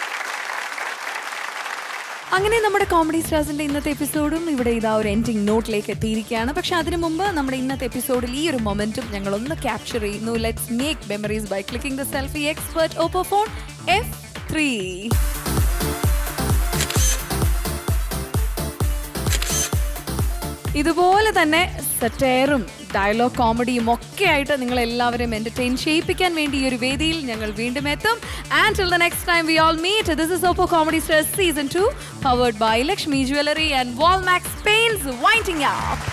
അങ്ങനെ നമ്മുടെ കോമഡി സ്റ്റാർസിന്റെ ഇന്നത്തെ എപ്പിസോഡും ഇവിടെ ഇതാ ഒരു എൻഡിങ് നോട്ടിലേക്ക് എത്തിയിരിക്കുകയാണ് പക്ഷെ അതിനു മുമ്പ് നമ്മുടെ ഇന്നത്തെ എപ്പിസോഡിൽ ഈ ഒരു മൊമെന്റും ഞങ്ങൾ ഒന്ന് ക്യാപ്ചർ ചെയ്യുന്നു let's make memories by clicking the selfie expert Oppo phone F three ഇതുപോലെ തന്നെ സറ്റയറും ഡയലോഗ് കോമഡിയും ഒക്കെ ആയിട്ട് നിങ്ങൾ എല്ലാവരും എന്റർടൈൻ ചെയ്യിപ്പിക്കാൻ വേണ്ടി ഈ ഒരു വേദിയിൽ ഞങ്ങൾ വീണ്ടും എത്തും and till the next time we all meet this is Oppo comedy star season two powered by Lakshmi jewellery and Walmax paints winding up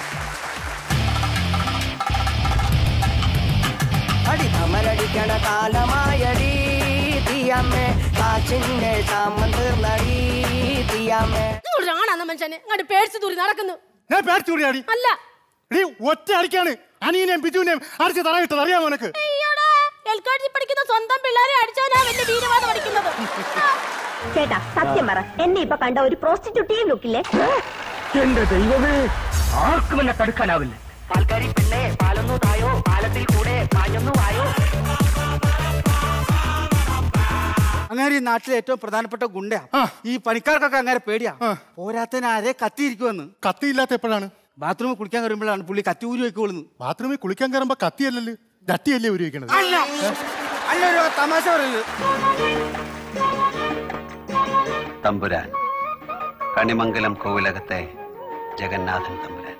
അടി തമലടിക്കണ കാലമായടി തീയമ്മേ കാച്ചിന്റെ ചാമം തീർന്നടി തീയമ്മേ ആണെന്ന മനുഷ്യനെ അങ്ങോട്ട് പേടിച്ചു തൂരി നടക്കുന്നു ഞാൻ പേടിച്ചൂടിയാടി അല്ല എടീ ഒറ്റ അടിക്കാണ് അനീനെയും ബിജുവിനെയും അടിച്ച് തറയിട്ടത് അറിയാമോ നിനക്ക് അയ്യോടാ എൽ കെ ജി പഠിക്കുന്ന സ്വന്തം പിള്ളേരെ അടിച്ചവനാ വലിയ വീരവാദം പഠിക്കുന്നത് ചേട്ടാ സത്യം പറ എന്നെ ഇപ്പൊ കണ്ട ഒരു പ്രോസ്റ്റിറ്റ്യൂട്ടീവ് ലുക്കില്ലേ എന്റെ ദൈവമേ ആർക്കും എന്നെ തടുക്കാനാവില്ല പാൽക്കാരി പെണ്ണെ പാലൊന്നു തായോ പാലത്തിൽ കൂടെ പാഞ്ഞൊന്നു വായോ അങ്ങനെ ഈ നാട്ടിലെ ഏറ്റവും പ്രധാനപ്പെട്ട ഗുണ്ടയാ ഈ പണിക്കാർക്കൊക്കെ അങ്ങനെ പേടിയാ പോരാത്തതിന് ആരെ കത്തിയിരിക്കുമെന്ന് കത്തിയില്ലാത്ത എപ്പോഴാണ് ബാത്റൂമിൽ കുളിക്കാൻ കയറുമ്പോഴാണ് പുള്ളി കത്തി ഊരി വെക്കുള്ളൂ ബാത്റൂമിൽ കുളിക്കാൻ കയറുമ്പോ കത്തിയല്ലല്ലോ ഡട്ടിയല്ലേ ഉപയോഗിക്കണത് അല്ല അല്ല ഒരു തമാശ പറയുന്നത് തമ്പുരാൻ കണിമംഗലം കോവിലകത്തെ ജഗന്നാഥൻ തമ്പുരാൻ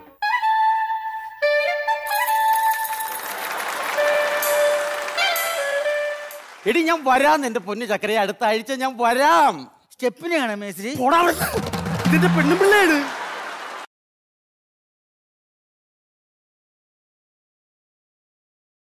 എടി ഞാൻ വരാന്ന് എന്റെ പൊന്നു ചക്കരയെ അടുത്ത ആഴ്ച ഞാൻ വരാം സ്റ്റെപ്പിനെയാണ് മേശ്രി ഇതിന്റെ പെണ്ണുപിള്ളയാണ്